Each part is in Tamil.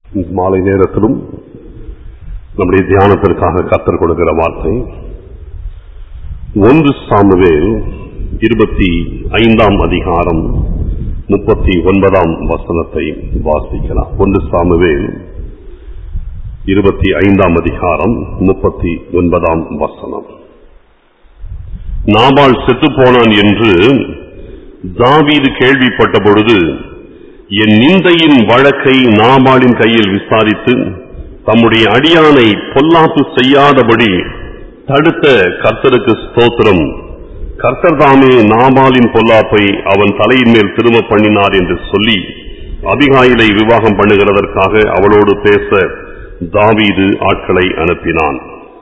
மாலை நேரத்திலும் நம்முடைய தியானத்திற்காக கத்தர் கொடுக்கிற வார்த்தை ஒன்று சாமுவேல் இருபத்தி ஐந்தாம் அதிகாரம் முப்பத்தி ஒன்பதாம் வசனத்தை வாசிக்கலாம் ஒன்று சாமுவேல் இருபத்தி ஐந்தாம் அதிகாரம் முப்பத்தி ஒன்பதாம் வசனம் நாபால் செத்துப்போனான் என்று தாவீது கேள்விப்பட்ட பொழுது என் நிந்தையின் வழக்கை நாபாலின் கையில் விசாரித்து தம்முடைய அடியானை பொல்லாப்பு செய்யாதபடி தடுத்த கர்த்தருக்கு ஸ்தோத்திரம் கர்த்தர் தாமே நாபாலின் பொல்லாப்பை அவன் தலையின் மேல் திரும்ப பண்ணினார் என்று சொல்லி அபிகாயிலை விவாகம் பண்ணுகிறதற்காக அவளோடு பேச தாவீது ஆட்களை அனுப்பினான்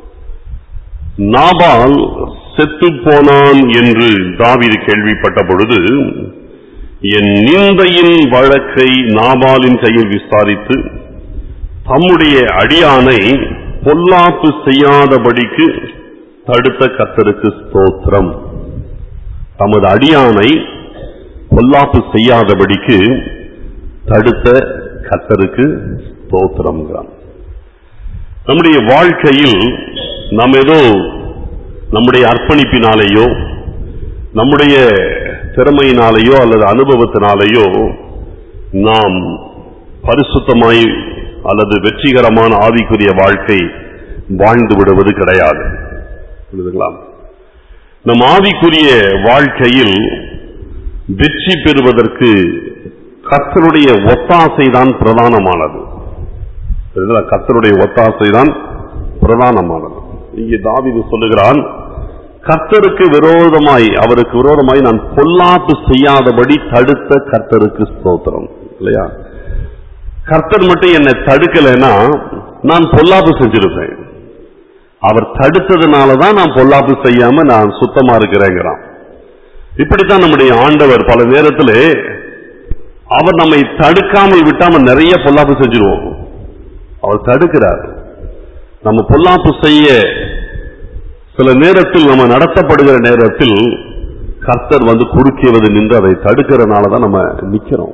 நாபால் செத்து போனான் என்று தாவீது கேள்விப்பட்ட பொழுது என் நிந்தையின் வழக்கை நாபாலின் கையில் விசாரித்து தம்முடைய அடியானை பொல்லாப்பு செய்யாதபடிக்கு தடுத்த கத்தருக்கு ஸ்தோத்திரம் தமது அடியானை பொல்லாப்பு செய்யாதபடிக்கு தடுத்த கத்தருக்கு ஸ்தோத்திரம் நம்முடைய வாழ்க்கையில் நாம் ஏதோ நம்முடைய அர்ப்பணிப்பினாலேயோ நம்முடைய திறமையினாலேயோ அல்லது அனுபவத்தினாலேயோ நாம் பரிசுத்தமாய் அல்லது வெற்றிகரமான ஆவிக்குரிய வாழ்க்கை வாழ்ந்து விடுவது கிடையாது புரியுதுங்களா நம் ஆவிக்குரிய வாழ்க்கையில் வெற்றி பெறுவதற்கு கத்தருடைய ஒத்தாசை தான் பிரதானமானது புரியுதுங்களா? கர்த்தருடைய ஒத்தாசை தான் பிரதானமானது இங்கே தாவீது சொல்லுகிறான் கர்த்தருக்கு விரோதமாய் அவருக்கு விரோதமாய் நான் பொல்லாப்பு செய்யாதபடி தடுத்த கர்த்தருக்கு ஸ்தோத்திரம் இல்லையா கர்த்தர் மட்டும் என்னை தடுக்கலைன்னா நான் பொல்லாப்பு செஞ்சிருப்பேன் அவர் தடுத்ததுனால தான் நான் பொல்லாப்பு செய்யாம நான் சுத்தமா இருக்கிறேங்கிறான் இப்படித்தான் நம்முடைய ஆண்டவர் பல நேரத்தில் அவர் நம்மை தடுக்காமல் விட்டாம நிறைய பொல்லாப்பு செஞ்சிருவோம் அவர் தடுக்கிறார் நம்ம பொல்லாப்பு செய்ய சில நேரத்தில் நம்ம நடத்தப்படுகிற நேரத்தில் கர்த்தர் வந்து குறுக்கியவது நின்று அதை தடுக்கிறதுனால தான் நம்ம நிக்கிறோம்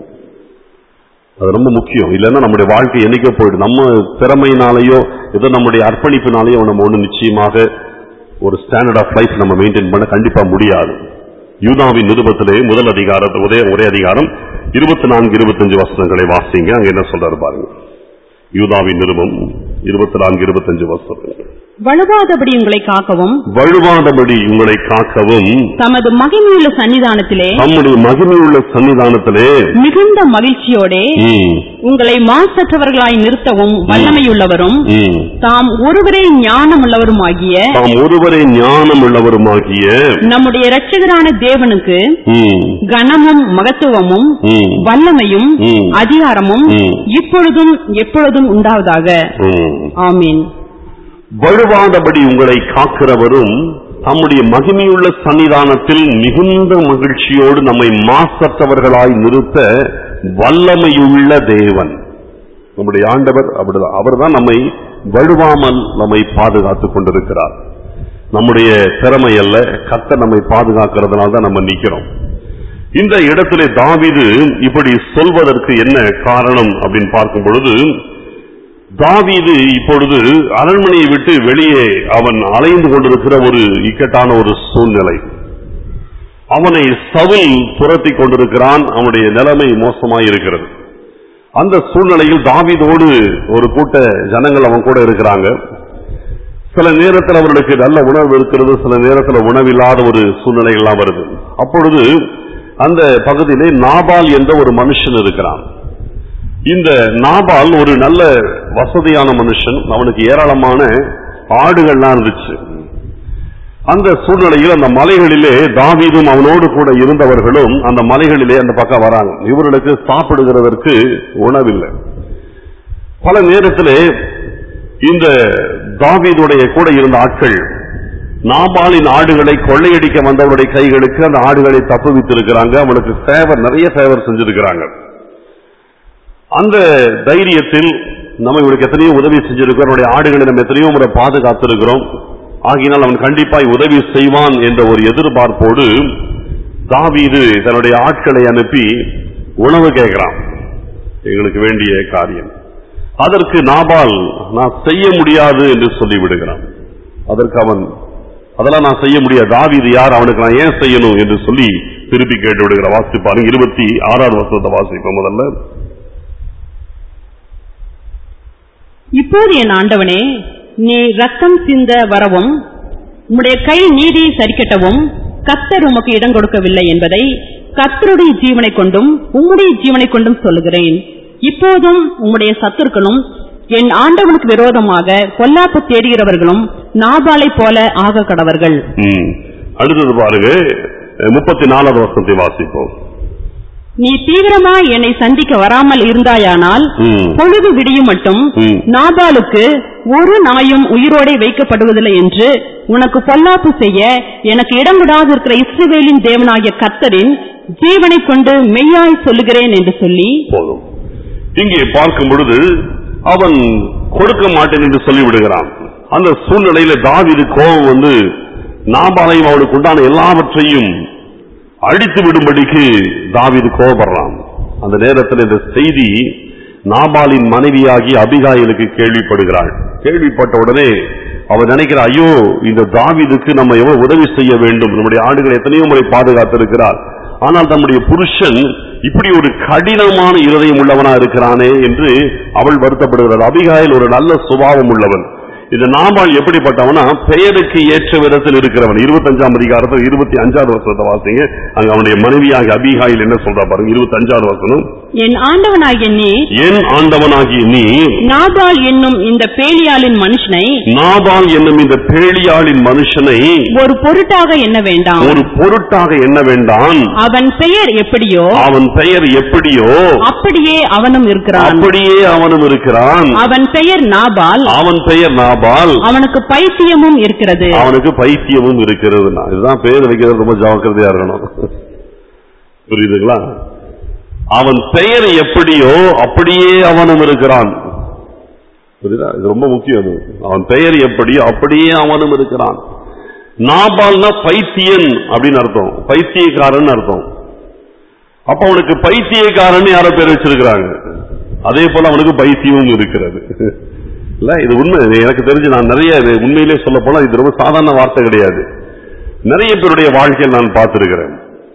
அது ரொம்ப முக்கியம் இல்லைன்னா நம்முடைய வாழ்க்கை என்னைக்கோ போயிடும் நம்ம திறமையினாலேயோ ஏதோ நம்முடைய அர்ப்பணிப்பினாலேயோ நம்ம ஒண்ணு நிச்சயமாக ஒரு ஸ்டாண்டர்ட் ஆஃப் லைஃப் நம்ம மெயின்டைன் பண்ண கண்டிப்பா முடியாது யூதாவின் நிருபத்திலே முதல் அதிகாரத்தை ஒரே ஒரே அதிகாரம் இருபத்தி நான்கு இருபத்தஞ்சு வசனங்களை வாசிங்க அங்க என்ன சொல்றாரு பாருங்க யூதாவின் நிருபம் இருபத்தி நான்கு இருபத்தஞ்சு வசனங்கள் வலுவாதபடி உங்களை காக்கவும் வழுவாதபடி உங்களை காக்கவும் தமது மகிமையுள்ள சன்னிதானத்திலே நம்முடைய மகிமையுள்ள சன்னிதானத்திலே மிகுந்த மகிழ்ச்சியோடே ம், உங்களை மாசற்றவர்களாய் நிறுத்தவும் வல்லமையுள்ளவரும் ம், தாம் ஒருவரே ஞானமுள்ளவருமாகிய தாம் ஒருவரை ஞானம் உள்ளவருமாகிய நம்முடைய இரட்சகரான தேவனுக்கு ம், கனமும் மகத்துவமும் ம், வல்லமையும் ம். அதிகாரமும் ம். இப்பொழுதும் எப்பொழுதும் உண்டாவதாக ம். ஆமீன் வழுவாதபடி உங்களை காக்கிறவரும் தம்முடைய மகிமையுள்ள சன்னிதானத்தில் மிகுந்த மகிழ்ச்சியோடு நம்மை மாசற்றவர்களாய் நிறுத்த வல்லமையுள்ள தேவன் நம்முடைய ஆண்டவர் அப்படிதான் அவர்தான் நம்மை வழுவாமல் நம்மை பாதுகாத்துக் கொண்டிருக்கிறார் நம்முடைய திறமை அல்ல கத்த நம்மை பாதுகாக்கிறதுனால தான் நம்ம நிக்கிறோம் இந்த இடத்திலே தாவீது இப்படி சொல்வதற்கு என்ன காரணம் அப்படின்னு பார்க்கும் பொழுது தாவீது இப்பொழுது அரண்மனையை விட்டு வெளியே அவன் அலைந்து கொண்டிருக்கிற ஒரு இக்கட்டான ஒரு சூழ்நிலை அவனை சவுல் துரத்தி கொண்டிருக்கிறான் அவனுடைய நிலைமை மோசமாய் இருக்கிறது அந்த சூழ்நிலையில் தாவீதோடு ஒரு கூட்ட ஜனங்கள் அவன் கூட இருக்கிறாங்க சில நேரத்தில் அவர்களுக்கு நல்ல உணவு இருக்கிறது சில நேரத்தில் உணவில்லாத ஒரு சூழ்நிலை எல்லாம் வருது அப்பொழுது அந்த பகுதியிலே நாபால் என்ற ஒரு மனுஷன் இருக்கிறான் இந்த நாபால் ஒரு நல்ல வசதியான மனுஷன் அவனுக்கு ஏராளமான ஆடுகள்லாம் இருந்துச்சு அந்த சூழ்நிலையில் அந்த மலைகளிலே தாவீதும் அவனோடு கூட இருந்தவர்களும் அந்த மலைகளிலே அந்த பக்கம் வராங்க இவர்களுக்கு சாப்பிடுகிறதற்கு உணவில்லை பல நேரத்திலே இந்த தாவீதுடைய கூட இருந்த ஆட்கள் நாபாலின் ஆடுகளை கொள்ளையடிக்க வந்தவருடைய கைகளுக்கு அந்த ஆடுகளை தப்புவித்திருக்கிறாங்க அவனுக்கு ஃபேவர் நிறைய ஃபேவர் செஞ்சிருக்கிறாங்க அந்த தைரியத்தில் நம்ம இவனுக்கு எத்தனையோ உதவி செஞ்சிருக்கிறோம் அவனுடைய ஆடுகளை நம்ம எத்தனையோ முறை பாதுகாத்திருக்கிறோம் ஆகினால் அவன் கண்டிப்பாய் உதவி செய்வான் என்ற ஒரு எதிர்பார்ப்போடு தாவீது தன்னுடைய ஆட்களை அனுப்பி உணவு கேட்கிறான் எங்களுக்கு வேண்டிய காரியம் அதற்கு நாபால் நான் செய்ய முடியாது என்று சொல்லி விடுகிறான் அதற்கு அவன் அதெல்லாம் நான் செய்ய முடியாது தாவீது யார் அவனுக்கு நான் ஏன் செய்யணும் என்று சொல்லி திருப்பி கேட்டு விடுகிற வாசிப்பாருங்க இருபத்தி ஆறாவது வருஷத்தை வாசிப்போம் முதல்ல இப்போது என் ஆண்டவனே நீ ரத்தம் சிந்த வரவும் உம்முடைய கை நீதியை சரிக்கட்டவும் கத்தர் உமக்கு இடம் கொடுக்கவில்லை என்பதை கத்தருடைய ஜீவனை கொண்டும் உம்முடைய ஜீவனை கொண்டும் சொல்லுகிறேன் இப்போதும் உம்முடைய சத்துருக்களும் என் ஆண்டவனுக்கு விரோதமாக பொல்லாப்பு தேடுகிறவர்களும் நாபாலை போல ஆக கடவர்கள் ம். அடுத்தது பாருங்க முப்பத்தி நாலாவது வருஷத்தை வாசிப்போம் நீ தீவிரமா என்னை சந்திக்க வராமல் இருந்தாயானால் ம். பொழுது விடியும் மட்டும் ம். நாபாலுக்கு ஒரு நாயும் உயிரோடே வைக்கப்படுவதில்லை என்று உனக்கு பொல்லாப்பு செய்ய எனக்கு இடம் விடாதிருக்கிற இஸ்ரவேலின் தேவனாகிய கர்த்தரின் ஜீவனை கொண்டு மெய்யாய் சொல்லுகிறேன் என்று சொல்லி போதும் இங்கே பார்க்கும் பொழுது அவன் கொடுக்க மாட்டேன் என்று சொல்லிவிடுகிறான் அந்த சூழ்நிலையில தாவீது கோபம் வந்து நாபாலையும் அவனுக்கு உண்டான எல்லாவற்றையும் அழித்து விடும்படிக்கு தாவீது கோபப்படுறான் அந்த நேரத்தில் இந்த செய்தி நாபாலின் மனைவியாகி அபிகாயிலுக்கு கேள்விப்படுகிறாள் கேள்விப்பட்ட உடனே அவன் நினைக்கிற ஐயோ இந்த தாவீதுக்கு நம்ம எவ்வளவு உதவி செய்ய வேண்டும் நம்முடைய ஆடுகளை எத்தனையோ முறை பாதுகாத்திருக்கிறார் ஆனால் தம்முடைய புருஷன் இப்படி ஒரு கடினமான இருதயம் உள்ளவனா இருக்கிறானே என்று அவள் வருத்தப்படுகிறாள் அபிகாயில் ஒரு நல்ல சுபாவம் உள்ளவன் இந்த நாபால் எப்படிப்பட்டவனா பெயருக்கு ஏற்ற விதத்தில் இருக்கிறவன் இருபத்தஞ்சாம் அதிகாரத்தில் இருபத்தி அஞ்சாவது வருஷத்தை வாசிங்க அங்க அவனுடைய மனைவியாக அபிகாயில் என்ன சொல்றா பாருங்க இருபத்தி அஞ்சாவது வசனம் என் ஆண்டவனாகிய நீ என் ஆண்டவனாகிய நீ நாபால் என்னும் இந்த பேலியாளின் மனுஷனை நாபால் என்னும் இந்த பேழியாளின் மனுஷனை ஒரு பொருட்டாக எண்ண வேண்டாம் ஒரு பொருட்டாக எண்ண வேண்டாம் அவன் பெயர் எப்படியோ அவன் பெயர் எப்படியோ அப்படியே அவனும் இருக்கிறான் அப்படியே அவனும் இருக்கிறான் அவன் பெயர் நாபால் அவன் பெயர் நாபால் அவனுக்கு பைத்தியமும் இருக்கிறது அவனுக்கு பைத்தியமும் இருக்கிறது இதுதான் பேர் வைக்கிறது ரொம்ப ஜாக்கிரதையா இருக்கணும் புரியுதுங்களா அவன் பெயர் எப்படியோ அப்படியே அவனும் இருக்கிறான் புரியுதா இது ரொம்ப முக்கியம் அது அவன் பெயர் எப்படியோ அப்படியே அவனும் இருக்கிறான் நாபால்னா பைத்தியன் அப்படின்னு அர்த்தம் பைத்தியக்காரன் அர்த்தம் அப்ப அவனுக்கு பைத்தியக்காரன் யாரோ பேர் வச்சிருக்கிறாங்க அதே போல அவனுக்கு பைத்தியமும் இருக்கிறது இல்ல இது உண்மை இது எனக்கு தெரிஞ்சு நான் நிறைய இது உண்மையிலே சொல்ல போனா இது ரொம்ப சாதாரண வார்த்தை கிடையாது நிறைய பேருடைய வாழ்க்கையில் நான் பார்த்திருக்கிறேன்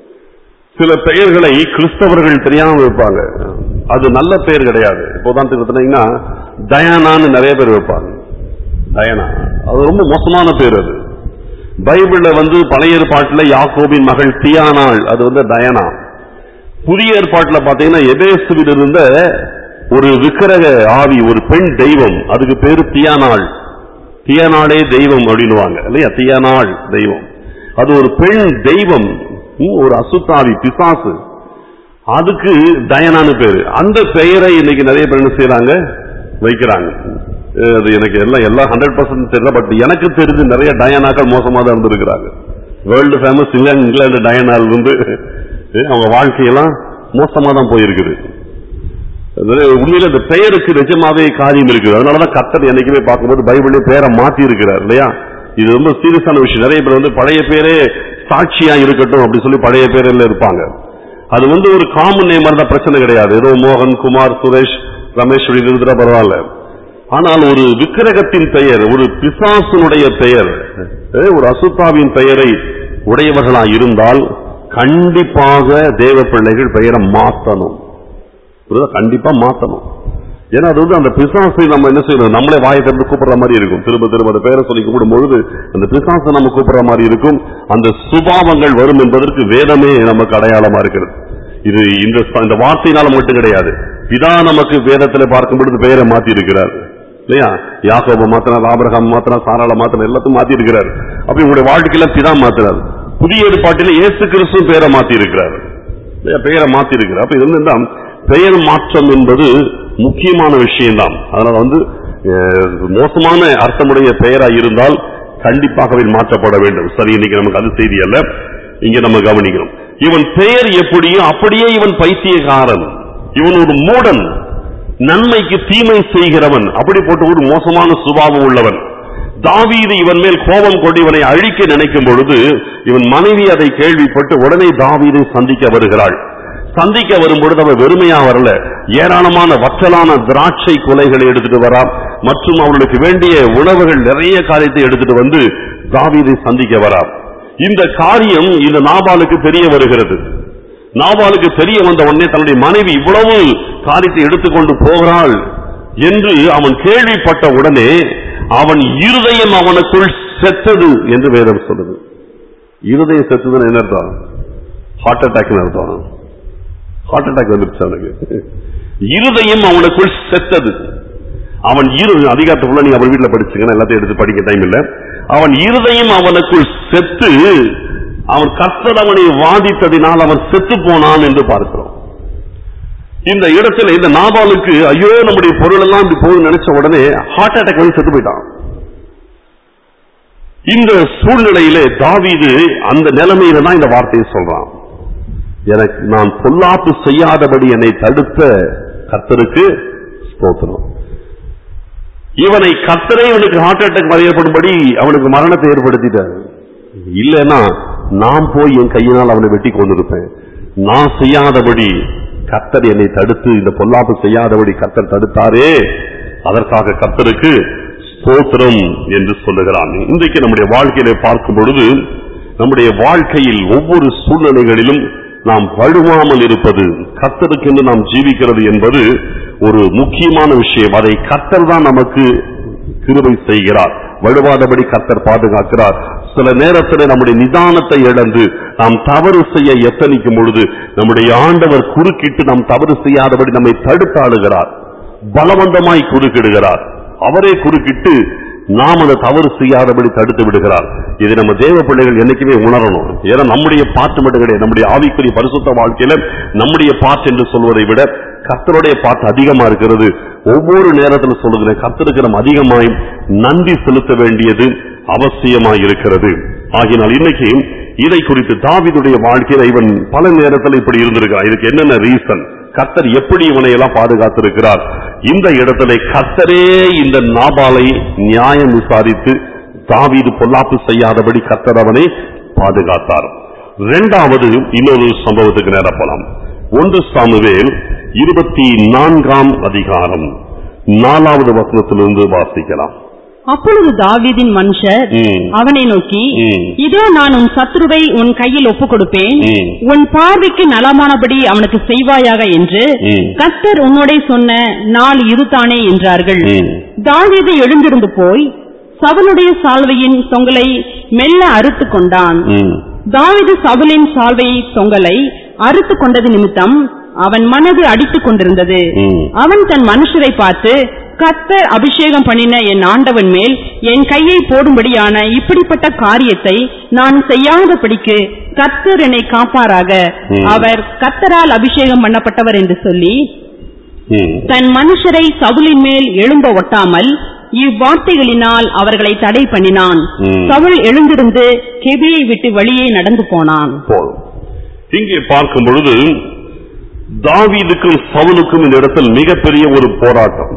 சில பெயர்களை கிறிஸ்தவர்கள் தெரியாம வைப்பாங்க அது நல்ல பெயர் கிடையாது இப்போ உதாரணத்துக்கு பார்த்தீங்கன்னா டயானான்னு நிறைய பேர் வைப்பாங்க டயானா அது ரொம்ப மோசமான பேர் அது பைபிள்ல வந்து பழைய ஏற்பாட்டுல யாக்கோபின் மகள் தியானாள் அது வந்து டயனா புதிய ஏற்பாட்டுல பாத்தீங்கன்னா எபேசுவில் இருந்த ஒரு விக்கிரக ஆவி ஒரு பெண் தெய்வம் அதுக்கு பேரு தியானாள் தியானாளே தெய்வம் அப்படின்னுவாங்க இல்லையா தியானாள் தெய்வம் அது ஒரு பெண் தெய்வம் ம், ஒரு அசுத்தாவி பிசாசு அதுக்கு டயனான்னு பேரு அந்த பெயரை இன்னைக்கு நிறைய பேர் என்ன செய்யறாங்க வைக்கிறாங்க அஹ் அது எனக்கு எல்லாம் எல்லாம் ஹண்ட்ரட் பர்சன்ட் தெரியல பட் எனக்கு தெரிஞ்சு நிறைய டயானாக்கள் மோசமா தான் இருந்திருக்கிறாங்க வேர்ல்டு ஃபேமஸ் இங்கிலாந்து இங்கிலாந்து டயானால் வந்து அஹ் அவங்க வாழ்க்கையெல்லாம் மோசமா தான் போயிருக்குது அது உண்மையில இந்த பெயருக்கு நிஜமாவே காரியம் இருக்குது அதனாலதான் கத்தர் என்னைக்குமே பார்க்கும்போது பைபிளே பேரை மாத்தி இருக்கிறார் இல்லையா இது ரொம்ப சீரியஸான விஷயம் நிறைய பேர் வந்து பழைய பேரே சாட்சியா இருக்கட்டும் அப்படி சொல்லி பழைய பேரில் இருப்பாங்க அது வந்து ஒரு காமன் நேம் இருந்தா பிரச்சனை கிடையாது ஏதோ மோகன் குமார் சுரேஷ் ரமேஷ் இப்படி இருந்துட்டா பரவாயில்ல ஆனால் ஒரு விக்கிரகத்தின் பெயர் ஒரு பிசாசுனுடைய பெயர் அஹ் ஒரு அசுத்தாவின் பெயரை உடையவர்களா இருந்தால் கண்டிப்பாக தேவ பிள்ளைகள் பெயரை மாத்தணும் புரியுதா? கண்டிப்பா மாத்தணும் ஏன்னா அது வந்து அந்த பிசாசை நம்ம என்ன செய்யணும் நம்மளே வாயை திறந்து கூப்பிடுற மாதிரி இருக்கும் திரும்ப திரும்ப அந்த பேரை சொல்லி கூப்பிடும் பொழுது அந்த பிசாசை நம்ம கூப்பிடுற மாதிரி இருக்கும் அந்த சுபாவங்கள் வரும் என்பதற்கு வேதமே நமக்கு அடையாளமா இருக்கிறது இது இந்த இந்த வார்த்தையினால மட்டும் கிடையாது பிதா நமக்கு வேதத்துல பார்க்கும் பொழுது பெயரை மாத்தி இருக்கிறார் இல்லையா யாக்கோப மாத்தினார் ஆபிரகாம் மாத்தினார் சாராள மாத்தினார் எல்லாத்தையும் மாத்தி இருக்கிறார் அப்ப உங்களுடைய வாழ்க்கையில பிதா மாத்தினார் புதிய ஏற்பாட்டில் இயேசு கிறிஸ்து பெயரை மாத்தி இருக்கிறார் இல்லையா? பெயரை மாத்தி இருக்கிறார் அப்ப இது வந்து என்ன? பெயர் மாற்றம் என்பது முக்கியமான விஷயம்தான் அதனால வந்து அஹ், மோசமான அர்த்தமுடைய பெயரா இருந்தால் கண்டிப்பாகவே மாற்றப்பட வேண்டும் சரி இன்னைக்கு நமக்கு அது செய்தி அல்ல இங்க நம்ம கவனிக்கிறோம் இவன் பெயர் எப்படியோ அப்படியே இவன் பைத்தியக்காரன் இவன் ஒரு மூடன் நன்மைக்கு தீமை செய்கிறவன் அப்படி போட்டு ஒரு மோசமான சுபாவம் உள்ளவன் தாவீது இவன் மேல் கோபம் கொண்டு இவனை அழிக்க நினைக்கும் பொழுது இவன் மனைவி அதை கேள்விப்பட்டு உடனே தாவீதை சந்திக்க வருகிறாள் சந்திக்க வரும்பொழுது அவர் வெறுமையா வரல ஏராளமான வற்றலான திராட்சை கொலைகளை எடுத்துட்டு வரா மற்றும் அவர்களுக்கு வேண்டிய உணவுகள் நிறைய காரியத்தை எடுத்துட்டு வந்து தாவீதை சந்திக்க வரா இந்த காரியம் இந்த நாபாலுக்கு தெரிய வருகிறது நாபாலுக்கு தெரிய வந்த உடனே தன்னுடைய மனைவி இவ்வளவு காரியத்தை எடுத்துக்கொண்டு போகிறாள் என்று அவன் கேள்விப்பட்ட உடனே அவன் இருதயம் அவனுக்குள் செத்தது என்று வேதம் சொல்லுது இருதயம் செத்ததுன்னு என்ன அர்த்தம் ஹார்ட் அட்டாக் அர்த்தம் ஹார்ட் அட்டாக் வந்துருச்சு அவனுக்கு இருதயம் அவனுக்குள் செத்தது அவன் இரு அதிகாரத்தை ஃபுல்லா நீங்க அவர் வீட்டுல படிச்சுங்க எல்லாத்தையும் எடுத்து படிக்க டைம் இல்ல அவன் இருதயம் அவனுக்குள் செத்து அவன் கர்த்தர் அவனை வாதித்ததினால் அவன் செத்து போனான் என்று பார்க்கிறோம் இந்த இடத்துல இந்த நாபாலுக்கு ஐயோ நம்முடைய பொருள் எல்லாம் இப்படி போகுது நினைச்ச உடனே ஹார்ட் அட்டாக் வந்து செத்து போயிட்டான் இந்த சூழ்நிலையிலே தாவீது அந்த நிலைமையில தான் இந்த வார்த்தையை சொல்றான் எனக்கு நான் பொல்லாப்பு செய்யாதபடி என்னை தடுத்த கர்த்தருக்கு ஸ்தோத்திரம் இவனை கர்த்தரே இவனுக்கு ஹார்ட் அட்டாக் ஏற்படும்படி அவனுக்கு மரணத்தை ஏற்படுத்திட்டார் இல்லைன்னா நான் போய் என் கையினால் அவனை வெட்டி கொண்டிருப்பேன் நான் செய்யாதபடி கர்த்தர் என்னை தடுத்து இந்த பொல்லாப்பு செய்யாதபடி கர்த்தர் தடுத்தாரே அதற்காக கர்த்தருக்கு ஸ்தோத்திரம் என்று சொல்லுகிறான் இன்றைக்கு நம்முடைய வாழ்க்கையில பார்க்கும் பொழுது நம்முடைய வாழ்க்கையில் ஒவ்வொரு சூழ்நிலைகளிலும் நாம் வழுவாமல் இருப்பது கர்த்தருக்கென்று நாம் ஜீவிக்கிறது என்பது ஒரு முக்கியமான விஷயம் அதை கர்த்தர் தான் நமக்கு கிருபை செய்கிறார் வழுவாதபடி கர்த்தர் பாதுகாக்கிறார் சில நேரத்தில் நம்முடைய நிதானத்தை இழந்து நாம் தவறு செய்ய எத்தனிக்கும் பொழுது நம்முடைய ஆண்டவர் குறுக்கிட்டு நாம் தவறு செய்யாதபடி நம்மை தடுத்தாளுகிறார் பலவந்தமாய் குறுக்கிடுகிறார் அவரே குறுக்கிட்டு நாம் அந்த தவறு செய்யாதபடி தடுத்து விடுகிறார் இதை நம்ம தேவ பிள்ளைகள் என்னைக்குமே உணரணும் ஏன்னா நம்முடைய பாட்டு மட்டும் கிடையாது நம்முடைய ஆவிக்குரிய பரிசுத்த வாழ்க்கையில நம்முடைய பாட்டு என்று சொல்வதை விட கர்த்தருடைய பாட்டு அதிகமா இருக்கிறது ஒவ்வொரு நேரத்தில் சொல்லுகிறேன் கர்த்தருக்கு நம்ம அதிகமாய் நன்றி செலுத்த வேண்டியது அவசியமாய் இருக்கிறது ஆகினால் இன்னைக்கு இதை குறித்து தாவிதுடைய வாழ்க்கையில இவன் பல நேரத்தில் இப்படி இருந்திருக்கான் இதுக்கு என்னென்ன ரீசன் கர்த்தர் எப்படி இவனை எல்லாம் பாதுகாத்திருக்கிறார் இந்த இடத்துல கர்த்தரே இந்த நாபாலை நியாயம் விசாரித்து தாவீது பொல்லாப்பு செய்யாதபடி கர்த்தர் அவனை பாதுகாத்தார் இரண்டாவது இன்னொரு சம்பவத்துக்கு நேர போலாம் ஒன்று சாமுவேல் இருபத்தி நான்காம் அதிகாரம் நாலாவது வசனத்திலிருந்து வாசிக்கலாம் அப்பொழுது தாவீதின் மனுஷர் ம். அவனை நோக்கி ம். இதோ நான் உன் சத்ருவை உன் கையில் ஒப்புக் கொடுப்பேன் ம். உன் பார்வைக்கு நலமானபடி அவனுக்கு செய்வாயாக என்று ம். கர்த்தர் உன்னோடே சொன்ன நாள் இதுதானே என்றார்கள் ம். தாவீது எழுந்திருந்து போய் சவுலுடைய சால்வையின் தொங்கலை மெல்ல அறுத்துக் கொண்டான் ம். தாவீது சவுலின் சால்வை தொங்கலை அறுத்துக் கொண்டது நிமித்தம் அவன் மனது அடித்துக் கொண்டிருந்தது ம். அவன் தன் மனுஷரை பார்த்து கர்த்தர் அபிஷேகம் பண்ணின என் ஆண்டவன் மேல் என் கையை போடும்படியான இப்படிப்பட்ட காரியத்தை நான் செய்யாதபடிக்கு கர்த்தர் என்னை காப்பாராக ம். அவர் கர்த்தரால் அபிஷேகம் பண்ணப்பட்டவர் என்று சொல்லி ம். தன் மனுஷரை சவுலின் மேல் எழும்ப ஒட்டாமல் இவ்வார்த்தைகளினால் அவர்களை தடை பண்ணினான் ம். சவுல் எழுந்திருந்து கெபியை விட்டு வெளியே நடந்து போனான் போதும் இங்கே பார்க்கும் பொழுது தாவீதுக்கும் சவுலுக்கும் இந்த இடத்தில் மிகப்பெரிய ஒரு போராட்டம்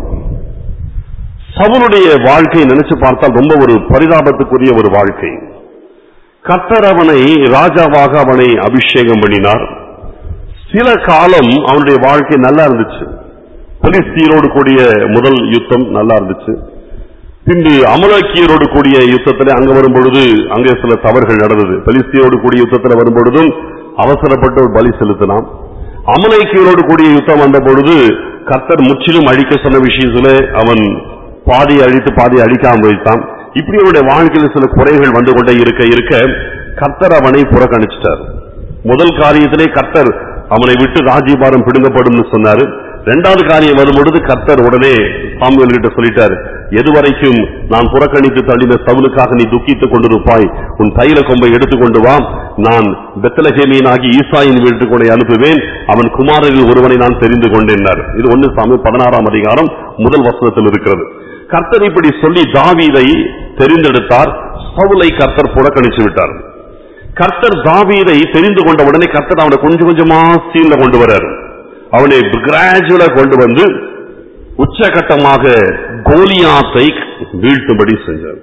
சவுலுடைய வாழ்க்கையை நினைச்சு பார்த்தால் ரொம்ப ஒரு பரிதாபத்துக்குரிய ஒரு வாழ்க்கை கர்த்தர் அவனை ராஜாவாக அவனை அபிஷேகம் பண்ணினார் சில காலம் அவனுடைய வாழ்க்கை நல்லா இருந்துச்சு பெலிஸ்தீனோடு கூடிய முதல் யுத்தம் நல்லா இருந்துச்சு பின்பு அமலாக்கியரோடு கூடிய யுத்தத்தில் அங்க வரும் பொழுது அங்கே சில தவறுகள் நடந்தது பெலிஸ்தியோடு கூடிய யுத்தத்தில் வரும் பொழுதும் அவசரப்பட்டு ஒரு பலி செலுத்தினான் அமலைக்கியரோடு கூடிய யுத்தம் வந்த பொழுது கர்த்தர் முற்றிலும் அழிக்க சொன்ன விஷயத்துல அவன் பாதி அழித்து பாதி அழிக்காம வைத்தான் இப்படி அவனுடைய வாழ்க்கையில சில குறைகள் வந்து கொண்டே இருக்க இருக்க கர்த்தர் அவனை புறக்கணிச்சிட்டார் முதல் காரியத்திலே கர்த்தர் அவனை விட்டு ராஜ்யபாரம் பிடுங்கப்படும்னு சொன்னாரு இரண்டாவது காரியம் வரும்பொழுது கர்த்தர் உடனே சாமுவேல் கிட்ட சொல்லிட்டார் எதுவரைக்கும் நான் புறக்கணித்து தள்ளின சவுலுக்காக நீ துக்கித்துக் கொண்டிருப்பாய் உன் தைல கொம்பை எடுத்துக்கொண்டு வா நான் பெத்தலகேமியனாகி ஈசாயின் வீட்டுக்கு உன்னை அனுப்புவேன் அவன் குமாரரில் ஒருவனை நான் தெரிந்து கொண்டேன்னார் இது ஒன்னு சாமி பதினாறாம் அதிகாரம் முதல் வசனத்தில் இருக்கிறது கர்த்தர் இப்படி சொல்லி தாவீதை தெரிந்தெடுத்தார் சவுலை கர்த்தர் புறக்கணிச்சு விட்டார் கர்த்தர் தாவீதை தெரிந்து கொண்ட உடனே கர்த்தர் அவனை கொஞ்சம் கொஞ்சமா சீன்ல கொண்டு வர்றாரு அவனை கிராஜுவலா கொண்டு வந்து உச்சகட்டமாக கோலியாத்தை வீழ்த்தும்படி செஞ்சார்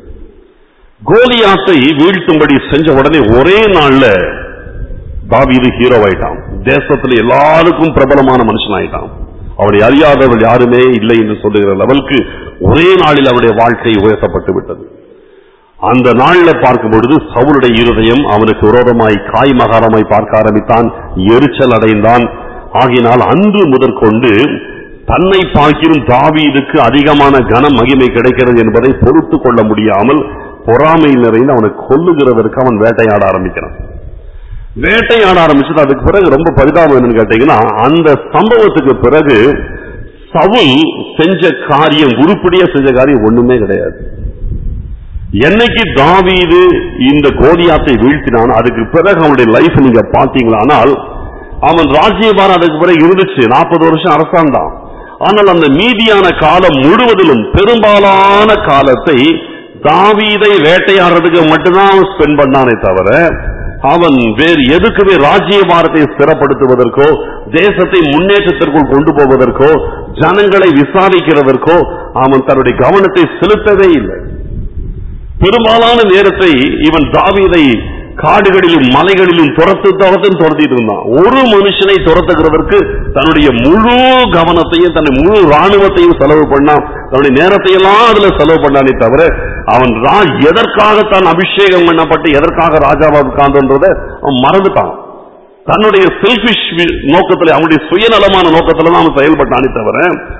கோலியாத்தை வீழ்த்தும்படி செஞ்ச உடனே ஒரே நாள்ல தாவீது ஹீரோ ஆயிட்டான் தேசத்துல எல்லாருக்கும் பிரபலமான மனுஷன் ஆயிட்டான் அவனை அறியாதவர்கள் யாருமே இல்லை என்று சொல்லுகிற லெவலுக்கு ஒரே நாளில் அவருடைய வாழ்க்கை உயர்த்தப்பட்டு விட்டது அந்த நாள்ல பார்க்கும் பொழுது சவுளுடைய இருதயம் அவனுக்கு விரோதமாய் காய் மகாரமாய் பார்க்க ஆரம்பித்தான் எரிச்சல் அடைந்தான் ஆகினால் அன்று முதற்கொண்டு தன்னை பார்க்கிலும் தாவீதுக்கு அதிகமான கன மகிமை கிடைக்கிறது என்பதை பொறுத்து கொள்ள முடியாமல் பொறாமை நிறைந்து அவனை கொல்லுகிறதற்கு அவன் வேட்டையாட ஆரம்பிக்கிறான் வேட்டையாட ஆரம்பிச்சது அதுக்கு பிறகு ரொம்ப பரிதாபம் என்னன்னு கேட்டீங்கன்னா அந்த சம்பவத்துக்கு பிறகு சவுல் செஞ்ச காரியம் உருப்படியா செஞ்ச காரியம் ஒண்ணுமே கிடையாது என்னைக்கு தாவீது இந்த கோலியாத்தை வீழ்த்தினான் அதுக்கு பிறகு அவனுடைய லைஃப் நீங்க பாத்தீங்களானால் அவன் ராஜ்யபாரம் அதுக்கு பிறகு இருந்துச்சு நாற்பது வருஷம் அரசாண்டான் ஆனால் அந்த மீதியான காலம் முழுவதிலும் பெரும்பாலான காலத்தை தாவீதை வேட்டையாடுறதுக்கு மட்டும்தான் அவன் ஸ்பெண்ட் பண்ணானே தவிர அவன் வேறு எதுக்குமே ராஜ்யபாரத்தை ஸ்திரப்படுத்துவதற்கோ தேசத்தை முன்னேற்றத்திற்குள் கொண்டு போவதற்கோ ஜனங்களை விசாரிக்கிறதற்கோ அவன் தன்னுடைய கவனத்தை செலுத்தவே இல்லை பெரும்பாலான நேரத்தை இவன் தாவீதை காடுகளிலும் மலைகளிலும் துரத்து துரத்து துரத்திட்டு இருந்தான் ஒரு மனுஷனை துரத்துகிறதற்கு தன்னுடைய முழு கவனத்தையும் தன்னுடைய முழு ராணுவத்தையும் செலவு பண்ணான் தன்னுடைய நேரத்தை எல்லாம் அதுல செலவு பண்ணானே தவிர அவன் ரா- எதற்காக தான் அபிஷேகம் பண்ணப்பட்டு எதற்காக ராஜாவா உட்கார்ந்துன்றத அவன் மறந்துட்டான் தன்னுடைய செல்பிஷ் நோக்கத்துல அவனுடைய சுயநலமான நோக்கத்துல தான் அவன் செயல்பட்டானே தவிர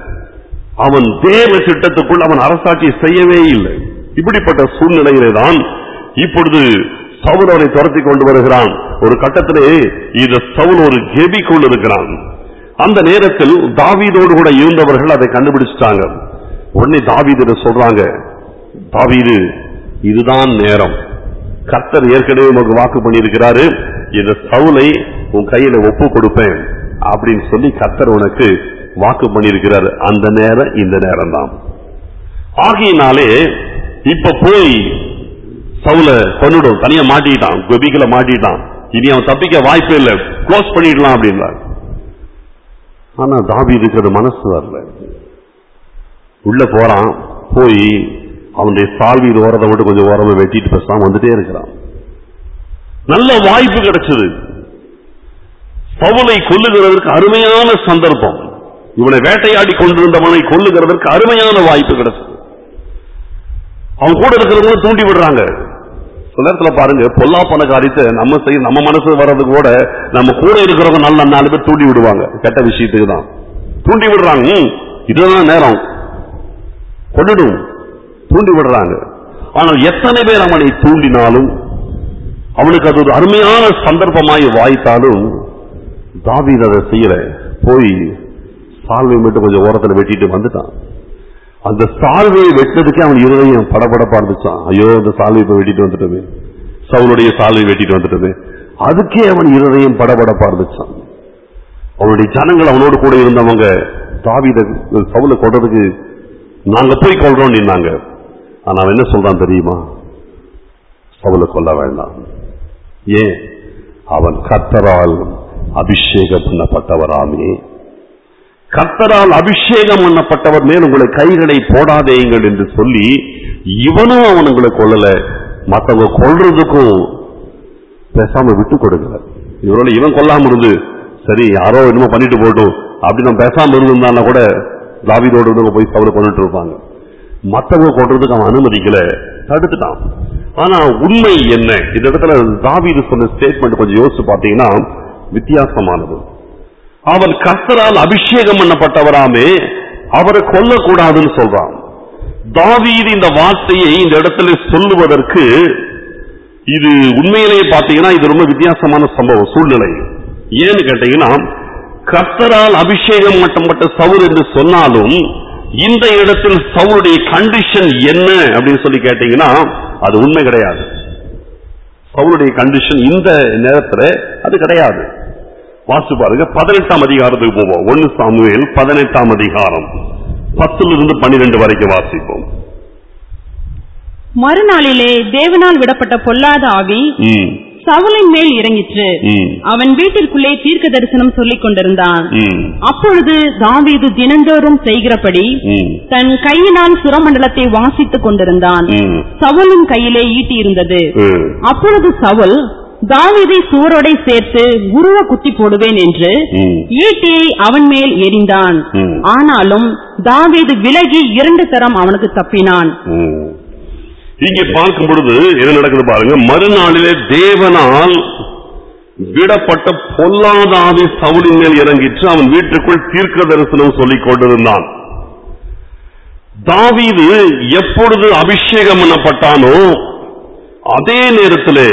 அவன் தேவ திட்டத்துக்குள் அவன் அரசாட்சி செய்யவே இல்லை இப்படிப்பட்ட சூழ்நிலையிலே தான் இப்பொழுது சவுல் அவனை துரத்தி கொண்டு வருகிறான் ஒரு கட்டத்திலே இந்த சவுல் ஒரு கெபிக்குள் இருக்கிறான் அந்த நேரத்தில் தாவீதோடு கூட இருந்தவர்கள் அதை கண்டுபிடிச்சிட்டாங்க உடனே தாவீது சொல்றாங்க தாவீது இதுதான் நேரம் கர்த்தர் ஏற்கனவே உனக்கு வாக்கு பண்ணியிருக்கிறாரு இந்த சவுலை உன் கையில ஒப்பு கொடுப்பேன் அப்படின்னு சொல்லி கர்த்தர் உனக்கு வாக்கு பண்ணியிருக்கிறாரு அந்த நேரம் இந்த நேரம் தான் ஆகையினாலே இப்ப போய் சவுல கொன்னுடும் தனியா மாட்டிட்டான் கபிகளை மாட்டிட்டான் இனி அவன் தப்பிக்க வாய்ப்பே இல்லை க்ளோஸ் பண்ணிடலாம் அப்படின்றார் ஆனா தாவீதுக்கு அது மனசு வரல உள்ள போறான் போய் அவனுடைய சால்வியில் ஓரத்தை மட்டும் கொஞ்சம் ஓரமா வெட்டிட்டு பேசாம வந்துட்டே இருக்கிறான் நல்ல வாய்ப்பு கிடைச்சது பவுலை கொல்லுகிறதற்கு அருமையான சந்தர்ப்பம் இவனை வேட்டையாடி கொண்டிருந்தவனை கொல்லுகிறதற்கு அருமையான வாய்ப்பு கிடைச்சது அவன் கூட இருக்கிறவங்க தூண்டி விடுறாங்க சில நேரத்துல பாருங்க பொல்லா பண காரியத்தை நம்ம செய்ய நம்ம மனசு வர்றதுக்கு கூட நம்ம கூட இருக்கிறவங்க நல்ல நாலு பேர் தூண்டி விடுவாங்க கெட்ட விஷயத்துக்கு தான் தூண்டி விடுறாங்க ம், இதுதான் நேரம் கொண்டுடும் தூண்டி விடுறாங்க ஆனால் எத்தனை பேர் அவனை தூண்டினாலும் அவனுக்கு அது ஒரு அருமையான சந்தர்ப்பமாய் வாய்த்தாலும் தாவீது அதை செய்யல போய் சால்வை மட்டும் கொஞ்சம் ஓரத்துல வெட்டிட்டு வந்துட்டான் அந்த சால்வையை வெட்டினதுக்கே அவன் இருதயம் படபடப்பா இருந்துச்சான் ஐயோ அந்த சால்வை இப்ப வெட்டிட்டு வந்துட்டோமே சவுளுடைய சால்வை வெட்டிட்டு வந்துட்டோமே அதுக்கே அவன் இருதயம் படபடப்பா இருந்துச்சான் அவனுடைய ஜனங்கள் அவனோடு கூட இருந்தவங்க தாவீத சவுல கொள்றதுக்கு நாங்க போய் கொள்றோம் நின்னாங்க ஆனா அவன் என்ன சொல்றான் தெரியுமா சவுல கொல்ல வேண்டாம் ஏன் அவன் கர்த்தரால் அபிஷேகம் பண்ணப்பட்டவராமே கர்த்தரால் அபிஷேகம் பண்ணப்பட்டவர் மேல் உங்களை கைகளை போடாதேங்கள் என்று சொல்லி இவனும் அவன் உங்களை கொல்லல மத்தவங்க கொல்றதுக்கும் பேசாம விட்டு கொடுக்கல இவரோட இவன் கொல்லாம இருந்து சரி யாரோ என்னமோ பண்ணிட்டு போட்டும் அப்படி நம்ம பேசாம இருந்திருந்தான்னா கூட தாவீதோடு இருந்தவங்க போய் சவுல கொண்டுட்டு இருப்பாங்க மத்தவங்க கொள்றதுக்கு அவன் அனுமதிக்கல தடுத்துட்டான் ஆனா உண்மை என்ன இந்த இடத்துல தாவீது சொன்ன ஸ்டேட்மெண்ட் கொஞ்சம் யோசிச்சு பார்த்தீங்கன்னா வித்தியாசமானது அவன் கர்த்தரால் அபிஷேகம் பண்ணப்பட்டவராமே அவரை கொல்லக்கூடாதுன்னு சொல்றான் தாவீது இந்த வார்த்தையை இந்த இடத்துல சொல்லுவதற்கு இது உண்மையிலேயே பாத்தீங்கன்னா இது ரொம்ப வித்தியாசமான சம்பவம் சூழ்நிலை ஏன்னு கேட்டீங்கன்னா கர்த்தரால் அபிஷேகம் மட்டுப்பட்ட சவுல் என்று சொன்னாலும் இந்த இடத்தில் சவுளுடைய கண்டிஷன் என்ன அப்படின்னு சொல்லி கேட்டீங்கன்னா அது உண்மை கிடையாது சவுளுடைய கண்டிஷன் இந்த நேரத்துல அது கிடையாது வாசிச்சு பாருங்க பதினெட்டாம் அதிகாரத்துக்கு போவோம் ஒன்னு சாமுவேல் பதினெட்டாம் அதிகாரம் பத்துல இருந்து பன்னிரெண்டு வரைக்கும் வாசிப்போம் மறுநாளிலே தேவனால் விடப்பட்ட பொல்லாத ஆவி ம், சவுலின் மேல் இறங்கிற்று ம், அவன் வீட்டிற்குள்ளே தீர்க்க தரிசனம் சொல்லிக் கொண்டிருந்தான் ம், அப்பொழுது தாவீது தினந்தோறும் செய்கிறபடி ம், தன் கையினால் சுரமண்டலத்தை வாசித்துக் கொண்டிருந்தான் ம், சவுலின் கையிலே ஈட்டி இருந்தது ம், அப்பொழுது சவுல் தாவீதை சுவரோடை சேர்த்து உருவ குத்தி போடுவேன் என்று ம். ஈட்டியை அவன் மேல் எறிந்தான் ம். ஆனாலும் தாவீது விலகி இரண்டு தரம் அவனுக்கு தப்பினான் ம். இங்கே பார்க்கும் பொழுது என்ன நடக்குது பாருங்க மறுநாளிலே தேவனால் விடப்பட்ட பொல்லாத ஆவி சவுலின் மேல் இறங்கிற்று அவன் வீட்டுக்குள் தீர்க்க தரிசனம் சொல்லிக் கொண்டிருந்தான் தாவீது எப்பொழுது அபிஷேகம் பண்ணப்பட்டானோ அதே நேரத்திலே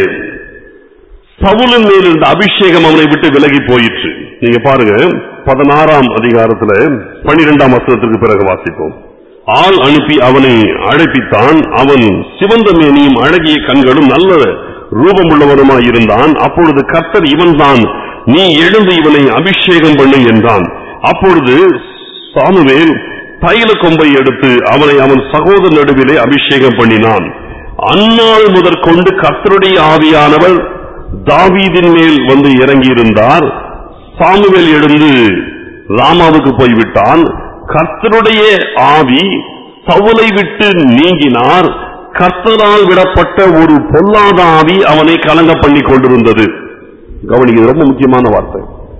சவுலின் மேல் இருந்த அபிஷேகம் அவனை விட்டு விலகி போயிற்று நீங்க பாருங்க பதினாறாம் அதிகாரத்துல பனிரெண்டாம் வசனத்திற்கு பிறகு வாசிப்போம் ஆள் அனுப்பி அவனை அழைப்பித்தான் அவன் சிவந்த மேனியும் அழகிய கண்களும் நல்ல ரூபமுள்ளவனுமாய் இருந்தான் அப்பொழுது கர்த்தர் இவன்தான் நீ எழுந்து இவனை அபிஷேகம் பண்ணு என்றான் அப்பொழுது சாமுவேல் தைல கொம்பை எடுத்து அவனை அவன் சகோதர நடுவிலே அபிஷேகம் பண்ணினான் அந்நாள் முதற்கொண்டு கர்த்தருடைய ஆவியானவர் தாவீதின் மேல் வந்து இறங்கியிருந்தார் சாமுவேல் எழுந்து ராமாவுக்கு போய்விட்டான் கர்த்தருடைய ஆவி சவுலை விட்டு நீங்கினார் கர்த்தரால் விடப்பட்ட ஒரு பொல்லாத ஆவி அவனை கலங்க பண்ணி கொண்டிருந்தது கவனிக்க இது ரொம்ப முக்கியமான வார்த்தை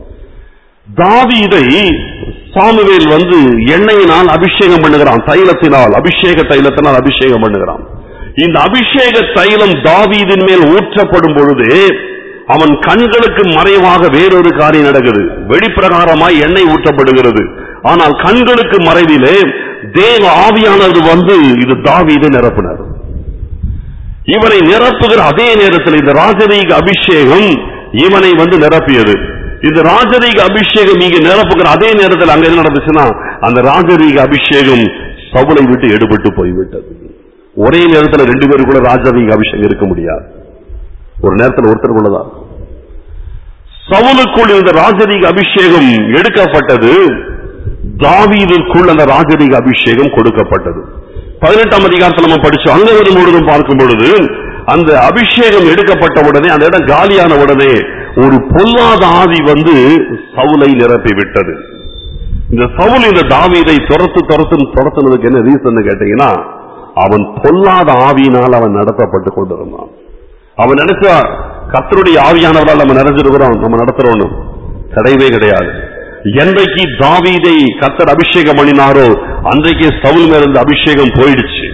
தாவீதை சாமுவேல் வந்து எண்ணெயினால் அபிஷேகம் பண்ணுகிறான் தைலத்தினால் அபிஷேக தைலத்தினால் அபிஷேகம் பண்ணுகிறான் இந்த அபிஷேக தைலம் தாவீதின் மேல் ஊற்றப்படும் பொழுது அவன் கண்களுக்கு மறைவாக வேறொரு காரியம் நடக்குது வெளிப்பிரகாரமாய் எண்ணெய் ஊற்றப்படுகிறது ஆனால் கண்களுக்கு மறைவிலே தேவ ஆவியானது வந்து இது தாவீதை நிரப்பினார் இவனை நிரப்புகிற அதே நேரத்தில் இந்த ராஜரீக அபிஷேகம் இவனை வந்து நிரப்பியது இந்த ராஜரீக அபிஷேகம் இங்க நிரப்புகிற அதே நேரத்தில் அங்க என்ன நடந்துச்சுன்னா அந்த ராஜரீக அபிஷேகம் சவுலை விட்டு எடுபட்டு போய்விட்டது ஒரே நேரத்தில் ரெண்டு பேருக்குள்ள ராஜரீக அபிஷேகம் இருக்க முடியாது ஒரு நேரத்தில் ஒருத்தருக்குள்ளதான் சவுலுக்குள் இந்த ராஜரீக அபிஷேகம் எடுக்கப்பட்டது தாவீதுக்குள் அந்த ராஜரீக அபிஷேகம் கொடுக்கப்பட்டது பதினெட்டாம் அதிகாரத்தில் நம்ம படிச்சோம் அங்க வரும் பொழுதும் பார்க்கும் பொழுது அந்த அபிஷேகம் எடுக்கப்பட்ட உடனே அந்த இடம் காலியான உடனே ஒரு பொல்லாத ஆவி வந்து சவுலை நிரப்பி விட்டது இந்த சவுல் இந்த தாவீதை துரத்து துரத்து துரத்துனதுக்கு என்ன ரீசன் கேட்டீங்கன்னா அவன் பொல்லாத ஆவியினால் அவன் நடத்தப்பட்டு கொண்டிருந்தான் அவன் நினைச்சா கத்தருடைய ஆவியானவரால் நம்ம நிறைஞ்சிருக்கிறோம் நம்ம நடத்துறோம் கிடையவே கிடையாது என்றைக்கு தாவீதை கத்தர் அபிஷேகம் பண்ணினாரோ அன்றைக்கே சவுல் மேல இருந்த அபிஷேகம் போயிடுச்சு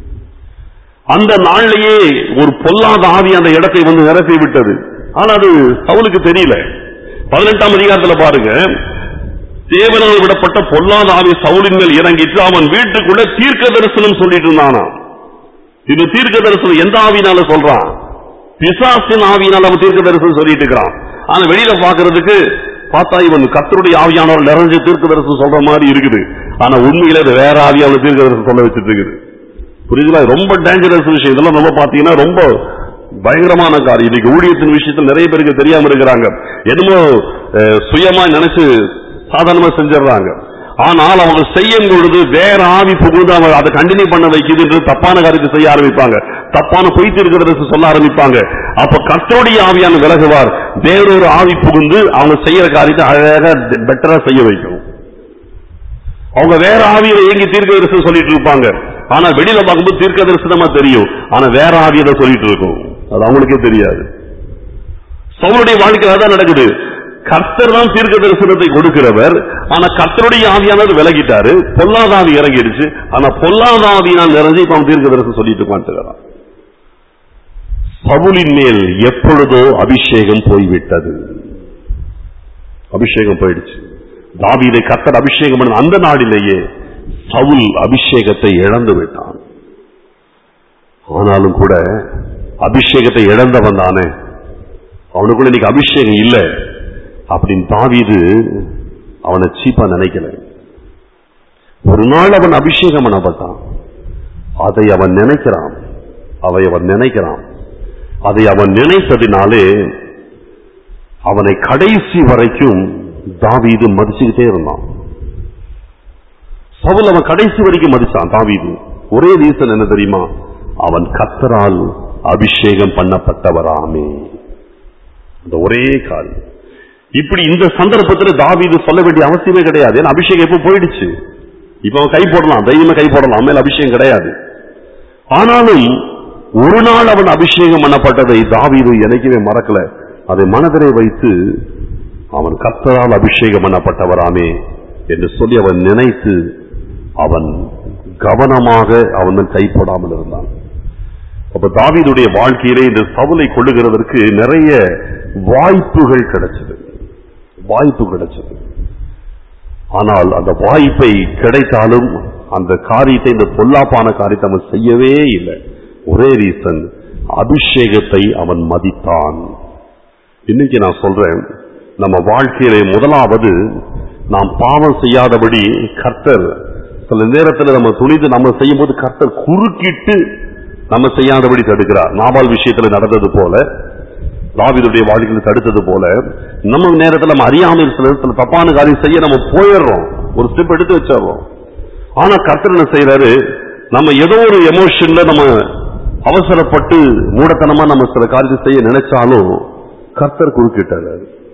அந்த நாள்லயே ஒரு பொல்லாத ஆவி அந்த இடத்தை வந்து நிரப்பி விட்டது ஆனா அது சவுலுக்கு தெரியல பதினெட்டாம் அதிகாரத்துல பாருங்க தேவனால் விடப்பட்ட பொல்லாத ஆவி சவுலின் மேல் இறங்கிட்டு அவன் வீட்டுக்குள்ள தீர்க்க தரிசனம் சொல்லிட்டு இருந்தானா இது தீர்க்க தரிசனம் எந்த ஆவினால சொல்றான் பிசாசின் ஆவியினால் அவன் தீர்க்க தரிசனம் சொல்லிட்டு இருக்கிறான் ஆனா வெளியில பாக்குறதுக்கு பார்த்தா இவன் கத்தருடைய ஆவியானவர் நிறைஞ்சு தீர்க்க தரிசனம் சொல்ற மாதிரி இருக்குது ஆனா உண்மையில அது வேற ஆவியானவர் தீர்க்க தரிசனம் சொல்ல வச்சிட்டு இருக்குது புரியுதுங்களா ரொம்ப டேஞ்சரஸ் விஷயம் இதெல்லாம் நம்ம பாத்தீங்கன்னா ரொம்ப பயங்கரமான காரியம் இன்னைக்கு ஊழியத்தின் விஷயத்தில் நிறைய பேருக்கு தெரியாம இருக்கிறாங்க என்னமோ அஹ், சுயமா நினைச்சு சாதாரணமா செஞ்சிடறாங்க ஆனால் அவங்க செய்யும் பொழுது வேற ஆவி புகுந்து அவங்க அதை கண்டினியூ பண்ண வைக்குது என்று தப்பான காரியத்தை செய்ய ஆரம்பிப்பாங்க தப்பான பொய்த்து இருக்கிறத சொல்ல ஆரம்பிப்பாங்க அப்ப கர்த்தருடைய ஆவியான விலகுவார் வேறொரு ஆவி புகுந்து அவங்க செய்யற காரியத்தை அழகா பெட்டரா செய்ய வைக்கும் அவங்க வேற ஆவியில இயங்கி தீர்க்க தரிசனம் சொல்லிட்டு இருப்பாங்க ஆனா வெளியில பார்க்கும்போது தீர்க்க தரிசனமா தெரியும் ஆனா வேற ஆவியதை சொல்லிட்டு இருக்கும் அது அவங்களுக்கே தெரியாது சவுளுடைய வாழ்க்கையில தான் நடக்குது கர்த்தர் தான் தீர்க்க தரிசனத்தை கொடுக்கிறவர் ஆனா கர்த்தருடைய ஆவியானது விலகிட்டாரு பொல்லாத ஆவி இறங்கிடுச்சு ஆனா பொல்லாத ஆவியினால் நிறைஞ்சு இப்ப அவன் தீர்க்க தரிசனம் சொல்லிட்டு உட்காந்துக்கிறான் சவுலின் மேல் எப்பொழுதோ அபிஷேகம் போய்விட்டது அபிஷேகம் போயிடுச்சு தாவீதை கர்த்தர் அபிஷேகம் பண்ண அந்த நாளிலேயே சவுல் அபிஷேகத்தை இழந்து விட்டான் ஆனாலும் கூட அபிஷேகத்தை இழந்தவன் தானே அவனுக்குள்ள இன்னைக்கு அபிஷேகம் இல்லை அப்படின்னு தாவீது அவனை சீப்பா நினைக்கல ஒரு நாள் அவன் அபிஷேகம் பண்ணப்பட்டான் அதை அவன் நினைக்கிறான் அதை அவன் நினைக்கிறான் அதை அவன் நினைத்ததினாலே அவனை கடைசி வரைக்கும் தாவீது மதிச்சுக்கிட்டே இருந்தான் சவுல் அவன் கடைசி வரைக்கும் மதிச்சான் தாவீது ஒரே ரீசன் என்ன தெரியுமா அவன் கத்தரால் அபிஷேகம் பண்ணப்பட்டவராமே அந்த ஒரே காரியம் இப்படி இந்த சந்தர்ப்பத்தில் தாவீது சொல்ல வேண்டிய அவசியமே கிடையாது ஏன்னா அபிஷேகம் எப்போ போயிடுச்சு இப்ப அவன் கை போடலாம் தைரியமா கை போடலாம் மேல அபிஷேகம் கிடையாது ஆனாலும் ஒரு நாள் அவன் அபிஷேகம் பண்ணப்பட்டதை தாவீது என்னைக்குமே மறக்கல அதை மனதிலே வைத்து அவன் கர்த்தரால் அபிஷேகம் பண்ணப்பட்டவராமே என்று சொல்லி அவன் நினைத்து அவன் கவனமாக அவன் கைப்படாமல் இருந்தான் அப்ப தாவீதுடைய வாழ்க்கையிலே இந்த சவுலை கொள்ளுகிறதற்கு நிறைய வாய்ப்புகள் கிடைச்சது வாய்ப்பு கிடைச்சது ஆனால் அந்த வாய்ப்பை கிடைத்தாலும் அந்த காரியத்தை இந்த பொல்லாப்பான காரியத்தை அவன் செய்யவே இல்லை ஒரே ரீசன் அபிஷேகத்தை அவன் மதித்தான் இன்னைக்கு நான் சொல்றேன் நம்ம வாழ்க்கையிலே முதலாவது நாம் பாவம் செய்யாதபடி கர்த்தர் சில நேரத்தில் நம்ம துணிந்து நம்ம செய்யும்போது கர்த்தர் குறுக்கிட்டு நம்ம செய்யாதபடி தடுக்கிறார் நாபால் விஷயத்துல நடந்தது போல தாவீதுடைய வாழ்க்கையில் தடுத்தது போல நம்ம நேரத்தில் நம்ம அறியாமல் சில சில தப்பான காரியம் செய்ய நம்ம போயிடுறோம் ஒரு ஸ்டெப் எடுத்து வச்சிடுறோம் ஆனா கர்த்தர் என்ன செய்யறாரு நம்ம ஏதோ ஒரு எமோஷன்ல நம்ம அவசரப்பட்டு மூடத்தனமா நம்ம சில காரியத்தை செய்ய நினைச்சாலும் கர்த்தர் குறுக்கிட்டாரு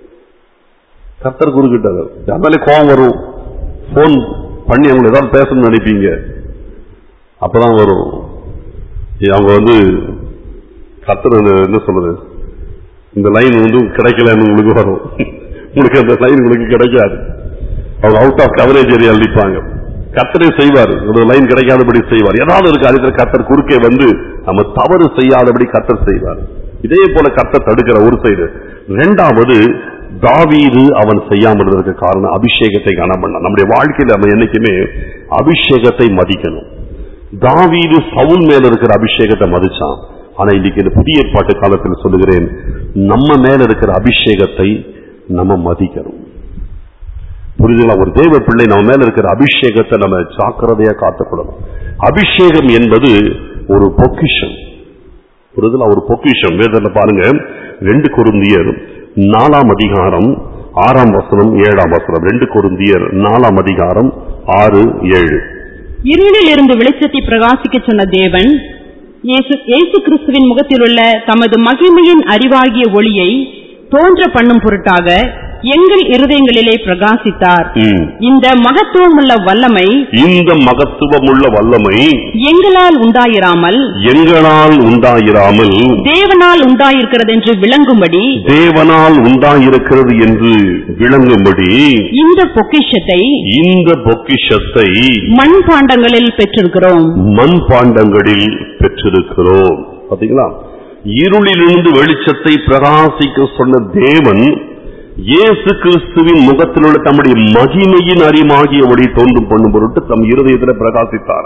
கர்த்தர் குறுக்கிட்டாரு அதனால கோபம் வரும் போன் பண்ணி அவங்க ஏதாவது பேசணும்னு நினைப்பீங்க அப்பதான் வரும் அவங்க வந்து கர்த்தர் அந்த என்ன சொல்றது இந்த லைன் வந்து கிடைக்கலன்னு உங்களுக்கு வரும் உங்களுக்கு அந்த லைன் உங்களுக்கு கிடைக்காது அவங்க அவுட் ஆஃப் கவரேஜ் ஏரியா அளிப்பாங்க கர்த்தரே செய்வார் ஒரு லைன் கிடைக்காதபடி செய்வார் ஏதாவது ஒரு காரியத்தில் கர்த்தர் குறுக்கே வந்து நம்ம தவறு செய்யாதபடி கர்த்தர் செய்வார் இதே போல கர்த்தர் தடுக்கிற ஒரு சைடு இரண்டாவது தாவீது அவன் செய்யாமல் இருந்ததற்கு காரணம் அபிஷேகத்தை கனம் பண்ண நம்முடைய வாழ்க்கையில நம்ம என்னைக்குமே அபிஷேகத்தை மதிக்கணும் தாவீது சவுல் மேல இருக்கிற அபிஷேகத்தை மதிச்சான் ஆனா இன்னைக்கு இந்த புதிய பாட்டு காலத்தில் சொல்லுகிறேன் நம்ம மேல இருக்கிற அபிஷேகத்தை நம்ம மதிக்கணும் புரிதுங்களா ஒரு தேவ பிள்ளை நம்ம மேல இருக்கிற அபிஷேகத்தை நம்ம ஜாக்கிரதையா காத்துக்கொள்ளணும் அபிஷேகம் என்பது ஒரு பொக்கிஷம் புரிதுங்களா ஒரு பொக்கிஷம் வேதத்துல பாருங்க ரெண்டு குருந்தியர் நாலாம் அதிகாரம் ஆறாம் வசனம் ஏழாம் வசனம் ரெண்டு குருந்தியர் நாலாம் அதிகாரம் ஆறு ஏழு இருளில் இருந்து வெளிச்சத்தை பிரகாசிக்க சொன்ன தேவன் இயேசு இயேசு கிறிஸ்துவின் முகத்திலுள்ள தமது மகிமையின் அறிவாகிய ஒளியை தோன்ற பண்ணும் பொருட்டாக எங்கள் இருதயங்களிலே பிரகாசித்தார் ம். இந்த மகத்துவமுள்ள வல்லமை இந்த மகத்துவமுள்ள வல்லமை எங்களால் உண்டாயிராமல் எங்களால் உண்டாயிராமல் தேவனால் உண்டாயிருக்கிறது என்று விளங்கும்படி தேவனால் உண்டாயிருக்கிறது என்று விளங்கும்படி இந்த பொக்கிஷத்தை இந்த பொக்கிஷத்தை மண்பாண்டங்களில் பெற்றிருக்கிறோம் மண்பாண்டங்களில் பெற்றிருக்கிறோம் பாத்தீங்களா இருளிலிருந்து வெளிச்சத்தை பிரகாசிக்க சொன்ன தேவன் இயேசு கிறிஸ்துவின் முகத்தில் உள்ள தம்முடைய மகிமையின் அறிமாகிய ஒளி தோன்றும் பண்ணும் பொருட்டு தம் இருதயத்தில் பிரகாசித்தார்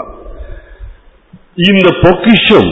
இந்த பொக்கிஷம்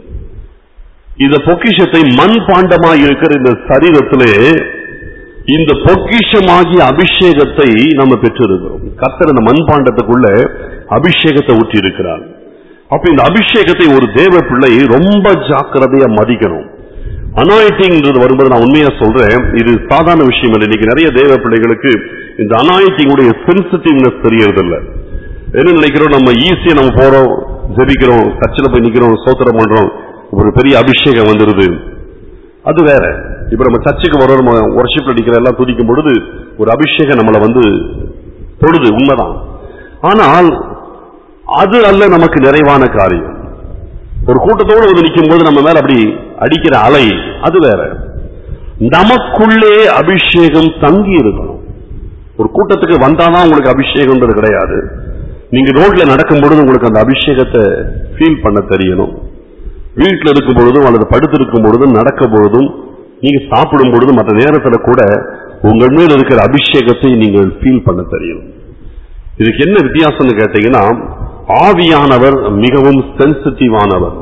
இந்த பொக்கிஷத்தை மண் பாண்டமாய் இருக்கிற இந்த சரீரத்திலே இந்த பொக்கிஷமாகிய அபிஷேகத்தை நம்ம பெற்றிருக்கிறோம் கர்த்தர் இந்த மண்பாண்டத்துக்குள்ள அபிஷேகத்தை ஊற்றி இருக்கிறார் அப்ப இந்த அபிஷேகத்தை ஒரு தேவ பிள்ளை ரொம்ப ஜாக்கிரதையா மதிக்கணும் அனாயிட்டிங்கிறது வரும்போது நான் உண்மையா சொல்றேன் இது சாதாரண விஷயம் இல்லை இன்னைக்கு நிறைய தேவ பிள்ளைகளுக்கு இந்த அனாயிட்டிங்குடைய சென்சிட்டிவ்னஸ் தெரியறதில்ல என்ன நினைக்கிறோம் நம்ம ஈஸியா நம்ம போறோம் ஜெபிக்கிறோம் சர்ச்சில் போய் நிக்கிறோம் சோத்திரம் பண்றோம் ஒரு பெரிய அபிஷேகம் வந்துருது அது வேற இப்ப நம்ம சர்ச்சுக்கு வரோம் நம்ம ஒர்ஷிப்ல நிக்கிற எல்லாம் துதிக்கும் பொழுது ஒரு அபிஷேகம் நம்மளை வந்து தொடுது உண்மைதான் ஆனால் அது அல்ல நமக்கு நிறைவான காரியம் ஒரு கூட்டத்தோடு வந்து நிற்கும் போது நம்ம மேல அப்படி அடிக்கிற அலை அது வேற நமக்குள்ளே அபிஷேகம் தங்கி இருக்கணும் ஒரு கூட்டத்துக்கு வந்தாதான் உங்களுக்கு அபிஷேகம்ன்றது கிடையாது நீங்க ரோட்ல நடக்கும் பொழுது உங்களுக்கு அந்த அபிஷேகத்தை ஃபீல் பண்ண தெரியணும் வீட்டில் இருக்கும் பொழுதும் அல்லது படுத்திருக்கும் பொழுதும் நடக்கும் பொழுதும் நீங்க சாப்பிடும் பொழுதும் மற்ற நேரத்துல கூட உங்கள் மேல் இருக்கிற அபிஷேகத்தை நீங்கள் ஃபீல் பண்ண தெரியணும் இதுக்கு என்ன வித்தியாசம்னு கேட்டீங்கன்னா ஆவியானவர் மிகவும் சென்சிட்டிவானவர்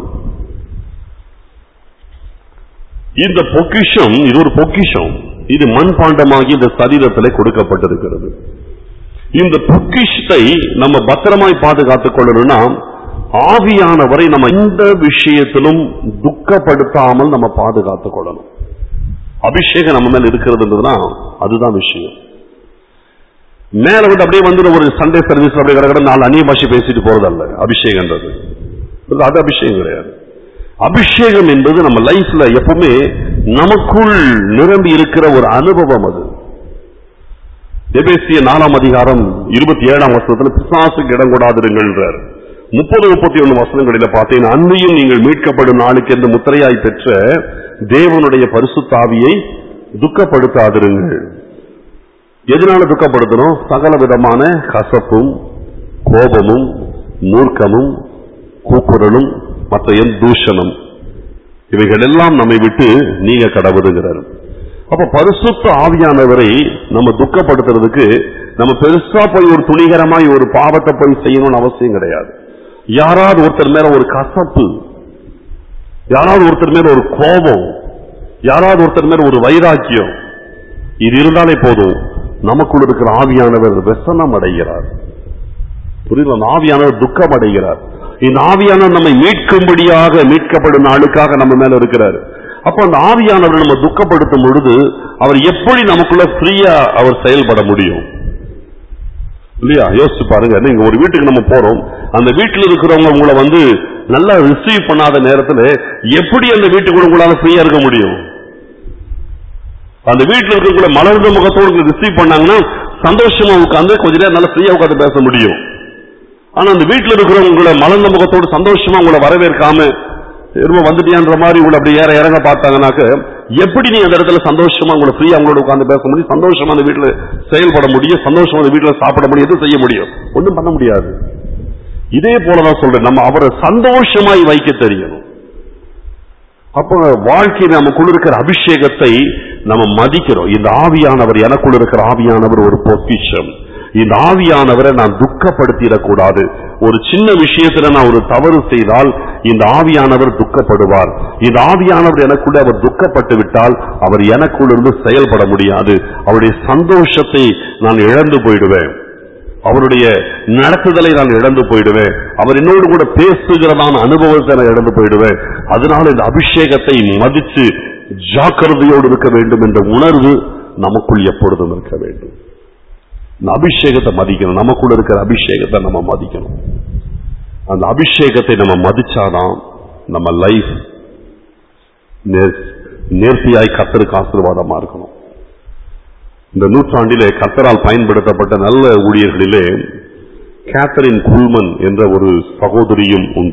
இந்த பொக்கிஷம் இது ஒரு பொக்கிஷம் இது மண்பாண்டமாகி இந்த சரீரத்திலே கொடுக்கப்பட்டிருக்கிறது இந்த பொக்கிஷத்தை நம்ம பத்திரமாய் பாதுகாத்துக் கொள்ளணும்னா ஆவியானவரை நம்ம எந்த விஷயத்திலும் துக்கப்படுத்தாமல் நம்ம பாதுகாத்துக் கொள்ளணும் அபிஷேகம் நம்ம மேல இருக்கிறதுன்றதுனா அதுதான் விஷயம் மேல விட்டு அப்படியே வந்து ஒரு சண்டே சர்வீஸ் அப்படியே கிடக்கிற நாலு அந்நிய பாஷை பேசிட்டு போறதல்ல அபிஷேகம்ன்றது இது அது அபிஷேகம் கிடையாது அபிஷேகம் என்பது நம்ம லைஃப்ல எப்பவுமே நமக்குள் நிரம்பி இருக்கிற ஒரு அனுபவம் அது எபேசிய நாலாம் அதிகாரம் இருபத்தி ஏழாம் வருஷத்துல பிசாசுக்கு இடம் கொடாதிருங்கள்ன்றார் முப்பது முப்பத்தி ஒண்ணு வசனங்களில பார்த்தீங்கன்னா அன்றையும் நீங்கள் மீட்கப்படும் நாளுக்கு என்று முத்திரையாய் பெற்ற தேவனுடைய பரிசுத்தாவியை துக்கப்படுத்தாதிருங்கள் எதனால துக்கப்படுத்தணும் சகல விதமான கசப்பும் கோபமும் மூர்க்கமும் கூக்குரலும் மற்ற என் தூஷணம் இவைகள் எல்லாம் நம்மை விட்டு நீங்க கடவுதுங்கிறார் அப்ப பரிசுத்த ஆவியானவரை நம்ம துக்கப்படுத்துறதுக்கு நம்ம பெருசா போய் ஒரு துணிகரமாய் ஒரு பாவத்தை போய் செய்யணும்னு அவசியம் கிடையாது யாராவது ஒருத்தர் மேல ஒரு கசப்பு யாராவது ஒருத்தர் மேல ஒரு கோபம் யாராவது ஒருத்தர் மேல ஒரு வைராக்கியம் இது இருந்தாலே போதும் நமக்குள் இருக்கிற ஆவியானவர் வெசனம் அடைகிறார் புரியுது அந்த ஆவியானவர் துக்கம் அடைகிறார் இந்த ஆவியானவர் நம்மை மீட்கும்படியாக மீட்கப்படும் நாளுக்காக நம்ம மேல இருக்கிறார் அப்ப அந்த ஆவியானவர் நம்ம துக்கப்படுத்தும் பொழுது அவர் எப்படி நமக்குள்ள ஃப்ரீயா அவர் செயல்பட முடியும் இல்லையா யோசிச்சு பாருங்க நீங்க ஒரு வீட்டுக்கு நம்ம போறோம் அந்த வீட்டுல இருக்கிறவங்க உங்களை வந்து நல்லா ரிசீவ் பண்ணாத நேரத்துல எப்படி அந்த வீட்டுக்குள்ள உங்களால ஃப்ரீயா இருக்க முடியும் அந்த வீட்டுல இருக்கக்கூடிய மலர்ந்த முகத்தோடு ரிசீவ் பண்ணாங்கன்னா சந்தோஷமா உட்கார்ந்து கொஞ்ச நேரம் நல்லா ஃப்ரீயா உட்கார்ந்து பேச முடியும் ஆனா அந்த வீட்டுல இருக்கிறவங்க உங்களை மலர்ந்த முகத்தோடு சந்தோஷமா உங்களை வரவேற்காம ரொம்ப வந்துட்டியான்ற மாதிரி உங்களை அப்படி ஏற இறங்க பார்த்தாங்கனாக்க எப்படி நீ அந்த இடத்துல சந்தோஷமா உங்களை ஃப்ரீயா அவங்களோட உட்கார்ந்து பேச முடியும் சந்தோஷமா அந்த வீட்டுல செயல்பட முடியும் சந்தோஷமா அந்த வீட்டுல சாப்பிட முடியும் எதுவும் செய்ய முடியும் ஒண்ணும் பண்ண முடியாது இதே போலதான் சொல்றேன் நம்ம அவரை சந்தோஷமாய் வைக்க தெரியணும் அப்ப வாழ்க்கையில் நமக்குள்ள இருக்கிற அபிஷேகத்தை நம்ம மதிக்கிறோம் இந்த ஆவியானவர் எனக்குள்ள இருக்கிற ஆவியானவர் ஒரு பொக்கிஷம் இந்த ஆவியானவரை நான் துக்கப்படுத்திடக்கூடாது ஒரு சின்ன விஷயத்துல நான் ஒரு தவறு செய்தால் இந்த ஆவியானவர் துக்கப்படுவார் இந்த ஆவியானவர் எனக்குள்ள அவர் துக்கப்பட்டு விட்டால் அவர் எனக்குள்ளிருந்து செயல்பட முடியாது அவருடைய சந்தோஷத்தை நான் இழந்து போயிடுவேன் அவருடைய நடத்துதலை நான் இழந்து போயிடுவேன் அவர் என்னோடு கூட பேசுகிறதான அனுபவத்தை நான் இழந்து போயிடுவேன் அதனால இந்த அபிஷேகத்தை மதிச்சு ஜாக்கிரதையோடு இருக்க வேண்டும் என்ற உணர்வு நமக்குள் எப்பொழுதும் இருக்க வேண்டும் இந்த அபிஷேகத்தை மதிக்கணும் நமக்குள்ள இருக்கிற அபிஷேகத்தை நம்ம மதிக்கணும் அந்த அபிஷேகத்தை நம்ம மதிச்சாதான் நம்ம லைஃப் நேர்த்தியாய் கத்தருக்கு ஆசீர்வாதமா இருக்கணும் இந்த நூற்றாண்டிலே கத்தரால் பயன்படுத்தப்பட்ட நல்ல ஊழியர்களிலே கேத்தரின் குல்மன் என்ற ஒரு சகோதரியும் உண்டு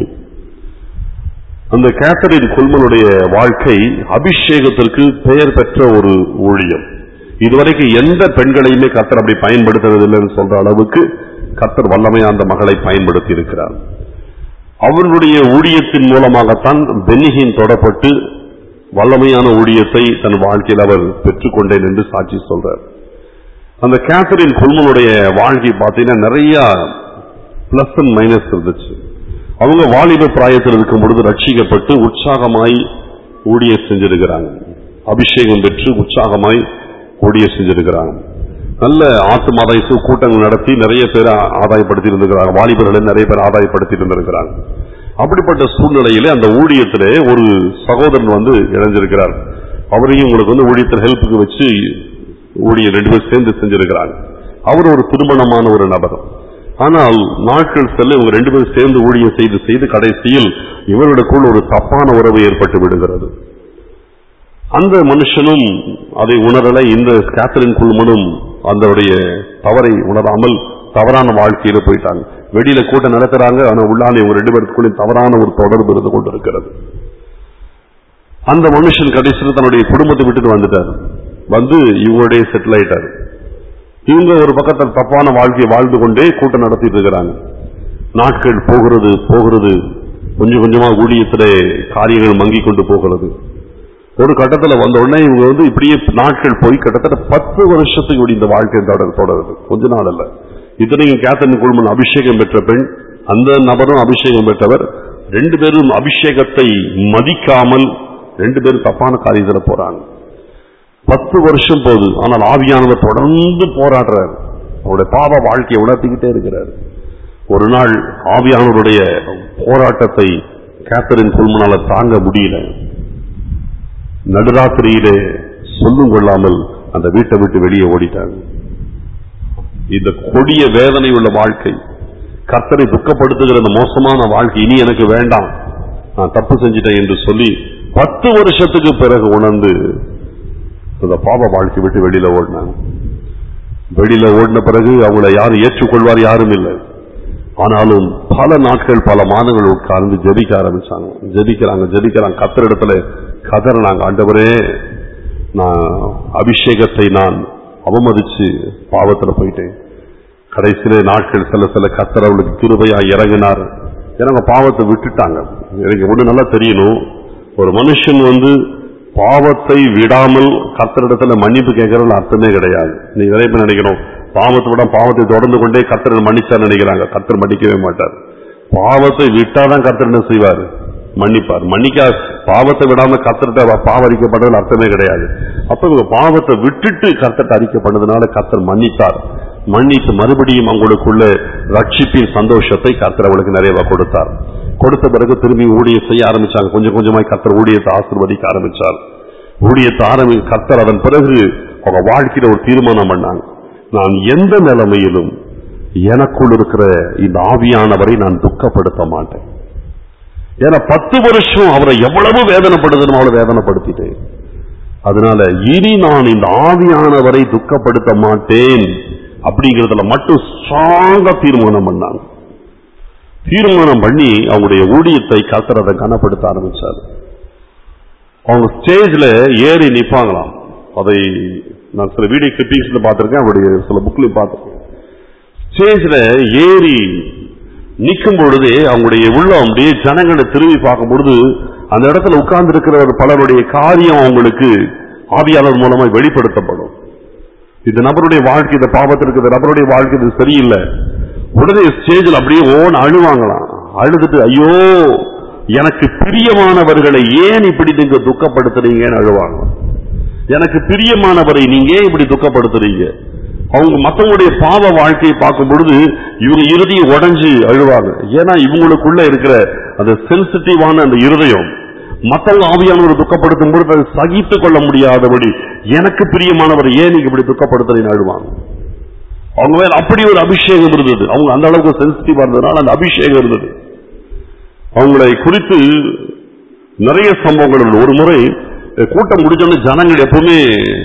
அந்த கேத்தரின் குல்மனுடைய வாழ்க்கை அபிஷேகத்திற்கு பெயர் பெற்ற ஒரு ஊழியம் இதுவரைக்கும் எந்த பெண்களையுமே கத்தர் அப்படி பயன்படுத்துறதில்லைன்னு சொல்ற அளவுக்கு கத்தர் வல்லமையா அந்த மகளை பயன்படுத்தி இருக்கிறார் அவர்களுடைய ஊழியத்தின் மூலமாகத்தான் பென்னிகின் தொடப்பட்டு வல்லமையான ஊழியத்தை தன் வாழ்க்கையில் அவர் பெற்றுக்கொண்டேன் என்று சாட்சி சொல்றார் அந்த கேத்தரின் குல்மனுடைய வாழ்க்கை பார்த்தீங்கன்னா நிறைய பிளஸ் அண்ட் மைனஸ் இருந்துச்சு அவங்க வாலிப பிராயத்தில் இருக்கும் பொழுது ரட்சிக்கப்பட்டு உற்சாகமாய் ஊழியம் செஞ்சிருக்கிறாங்க அபிஷேகம் பெற்று உற்சாகமாய் ஊழியம் செஞ்சிருக்கிறாங்க நல்ல ஆத்மாதாய கூட்டங்கள் நடத்தி நிறைய பேர் ஆதாயப்படுத்தி இருந்திருக்கிறாங்க வாலிபர்களை நிறைய பேர் ஆதாயப்படுத்தி இருந்திருக்கிறாங்க அப்படிப்பட்ட சூழ்நிலையிலே அந்த ஊழியத்திலே ஒரு சகோதரன் வந்து இணைஞ்சிருக்கிறார் அவரையும் உங்களுக்கு வந்து ஊழியத்தில் ஹெல்ப்புக்கு வச்சு ஊழியர் ரெண்டு பேரும் சேர்ந்து செஞ்சிருக்கிறாங்க அவர் ஒரு திருமணமான ஒரு நபர் ஆனால் நாட்கள் செல்ல இவங்க ரெண்டு பேரும் சேர்ந்து ஊழியம் செய்து செய்து கடைசியில் இவர்களுக்குள் ஒரு தப்பான உறவு ஏற்பட்டு விடுகிறது அந்த மனுஷனும் அதை உணரலை இந்த கேத்தரின் குழுமனும் அதனுடைய தவறை உணராமல் தவறான வாழ்க்கையில போயிட்டாங்க வெளியில கூட்டம் நடத்துறாங்க ஆனா உள்ளாலே இவங்க ரெண்டு பேருக்குள்ளே தவறான ஒரு தொடர்பு இருந்து கொண்டிருக்கிறது அந்த மனுஷன் கடைசியில் தன்னுடைய குடும்பத்தை விட்டுட்டு வந்துட்டார் வந்து இவங்களுடைய செட்டில் ஆயிட்டாரு இவங்க ஒரு பக்கத்தில் தப்பான வாழ்க்கையை வாழ்ந்து கொண்டே கூட்டம் நடத்திட்டு இருக்கிறாங்க நாட்கள் போகிறது போகிறது கொஞ்சம் கொஞ்சமா ஊழியத்திலே காரியங்கள் மங்கி கொண்டு போகிறது ஒரு கட்டத்துல வந்த உடனே இவங்க வந்து இப்படியே நாட்கள் போய் கிட்டத்தட்ட பத்து வருஷத்துக்கு இப்படி இந்த வாழ்க்கை தொடர் தொடருது கொஞ்ச நாள் அல்ல இத்தனையும் கேத்தன் குழுமன் அபிஷேகம் பெற்ற பெண் அந்த நபரும் அபிஷேகம் பெற்றவர் ரெண்டு பேரும் அபிஷேகத்தை மதிக்காமல் ரெண்டு பேரும் தப்பான காரியத்துல போறாங்க பத்து வருஷம் போகுது ஆனால் ஆவியானவர் தொடர்ந்து போராடுறார் அவருடைய பாவ வாழ்க்கையை உணர்த்திக்கிட்டே இருக்கிறார் ஒரு நாள் ஆவியானவருடைய போராட்டத்தை கேத்தரின் குழுமனால தாங்க முடியல நடுராத்திரியிலே சொல்லும் கொள்ளாமல் அந்த வீட்டை விட்டு வெளியே ஓடிட்டாங்க இந்த கொடிய வேதனை உள்ள வாழ்க்கை கர்த்தரை துக்கப்படுத்துகிற இந்த மோசமான வாழ்க்கை இனி எனக்கு வேண்டாம் நான் தப்பு செஞ்சிட்டேன் என்று சொல்லி பத்து வருஷத்துக்கு பிறகு உணர்ந்து அந்த பாவ வாழ்க்கை விட்டு வெளியில ஓடினாங்க வெளியில ஓடின பிறகு அவங்கள யாரும் ஏற்றுக்கொள்வார் யாரும் இல்லை ஆனாலும் பல நாட்கள் பல மாதங்கள் உட்கார்ந்து ஜெபிக்க ஆரம்பிச்சாங்க ஜெபிக்கிறாங்க ஜெபிக்கிறாங்க கத்தர் இடத்துல கதறினாங்க ஆண்டவரே நான் அபிஷேகத்தை நான் அவமதிச்சு பாவத்துல போயிட்டேன் கடைசியிலே நாட்கள் சில சில கத்தர் அவளுக்கு கிருபையா இறங்கினார் ஏன்னா அவங்க பாவத்தை விட்டுட்டாங்க எனக்கு ஒண்ணு நல்லா தெரியணும் ஒரு மனுஷன் வந்து பாவத்தை விடாமல் கத்தரிடத்துல மன்னிப்பு கேட்கறது அர்த்தமே கிடையாது நீங்க நிறைய பேர் நினைக்கணும் பாவத்தை விட பாவத்தை தொடர்ந்து கொண்டே கத்தர் மன்னிச்சா நினைக்கிறாங்க கத்தர் மன்னிக்கவே மாட்டார் பாவத்தை விட்டாதான் கத்தர் என்ன செய்வார் மன்னிப்பார் மன்னிக்கா பாவத்தை விடாம கத்தர்கிட்ட பாவம் அரிக்கப்பட்டது அர்த்தமே கிடையாது அப்ப இவங்க பாவத்தை விட்டுட்டு கத்தர்கிட்ட அரிக்கப்பட்டதுனால கத்தர் மன்னித்தார் மன்னித்து மறுபடியும் அவங்களுக்குள்ள ரட்சிப்பின் சந்தோஷத்தை கத்தர் அவளுக்கு நிறைவா கொடுத்தார் கொடுத்த பிறகு திரும்பி ஊழியம் செய்ய ஆரம்பிச்சாங்க கொஞ்சம் கொஞ்சமாய் கத்தர் ஊழியத்தை ஆசிர்வதிக்க ஆரம்பிச்சார் ஊழியத்தை ஆரம்பி கத்தர் அதன் பிறகு அவங்க வாழ்க்கையில ஒரு தீர்மானம் பண்ணாங்க நான் எந்த நிலைமையிலும் எனக்குள் இருக்கிற இந்த ஆவியானவரை நான் துக்கப்படுத்த மாட்டேன் ஏன்னா பத்து வருஷம் அவரை எவ்வளவு வேதனைப்படுதுன்னு அவளை வேதனைப்படுத்திட்டேன் அதனால இனி நான் இந்த ஆவியானவரை துக்கப்படுத்த மாட்டேன் அப்படிங்கறதுல மட்டும் ஸ்ட்ராங்கா தீர்மானம் பண்ணாங்க தீர்மானம் பண்ணி அவங்களுடைய ஊழியத்தை கத்தரதை கனப்படுத்த ஆரம்பிச்சார் அவங்க ஸ்டேஜ்ல ஏறி நிப்பாங்களாம் அதை நான் சில வீடியோ கிளிப்பிங்ஸ்ல பார்த்திருக்கேன் அவருடைய சில புக்லையும் பார்த்திருக்கேன் ஸ்டேஜ்ல ஏறி நிற்கும் பொழுதே அவங்களுடைய உள்ளம் அப்படியே ஜனங்களை திரும்பி பார்க்கும் பொழுது அந்த இடத்துல உட்கார்ந்து இருக்கிற பலருடைய காரியம் அவங்களுக்கு ஆவியாளர் மூலமா வெளிப்படுத்தப்படும் இந்த நபருடைய வாழ்க்கை இந்த பாவத்திற்கு இந்த நபருடைய வாழ்க்கை இது சரியில்லை உடனே ஸ்டேஜில் அப்படியே ஓன் அழுவாங்களாம் அழுதுட்டு ஐயோ எனக்கு பிரியமானவர்களை ஏன் இப்படி நீங்க துக்கப்படுத்துறீங்கன்னு அழுவாங்க எனக்கு பிரியமானவரை நீங்க ஏன் இப்படி துக்கப்படுத்துறீங்க அவங்க மத்தவங்களுடைய பாவ வாழ்க்கையை பார்க்கும் பொழுது இவங்க இறுதியை உடைஞ்சு அழுவாங்க ஏன்னா இவங்களுக்குள்ள இருக்கிற அந்த சென்சிட்டிவான அந்த இருதயம் மத்தவங்க ஆவியானவர் துக்கப்படுத்தும் பொழுது அதை சகித்துக் கொள்ள முடியாதபடி எனக்கு பிரியமானவர் ஏன் நீங்க இப்படி துக்கப்படுத்துறீங்கன்னு அழுவாங்க அவங்க மேல அப்படி ஒரு அபிஷேகம் இருந்தது அவங்க அந்த அளவுக்கு சென்சிட்டிவா இருந்ததுனால அந்த அபிஷேகம் இருந்தது அவங்களை குறித்து நிறைய சம்பவங்கள் இருந்தது ஒரு முறை அஹ், கூட்டம் முடிஞ்சோன்னு ஜனங்கள் எப்பவுமே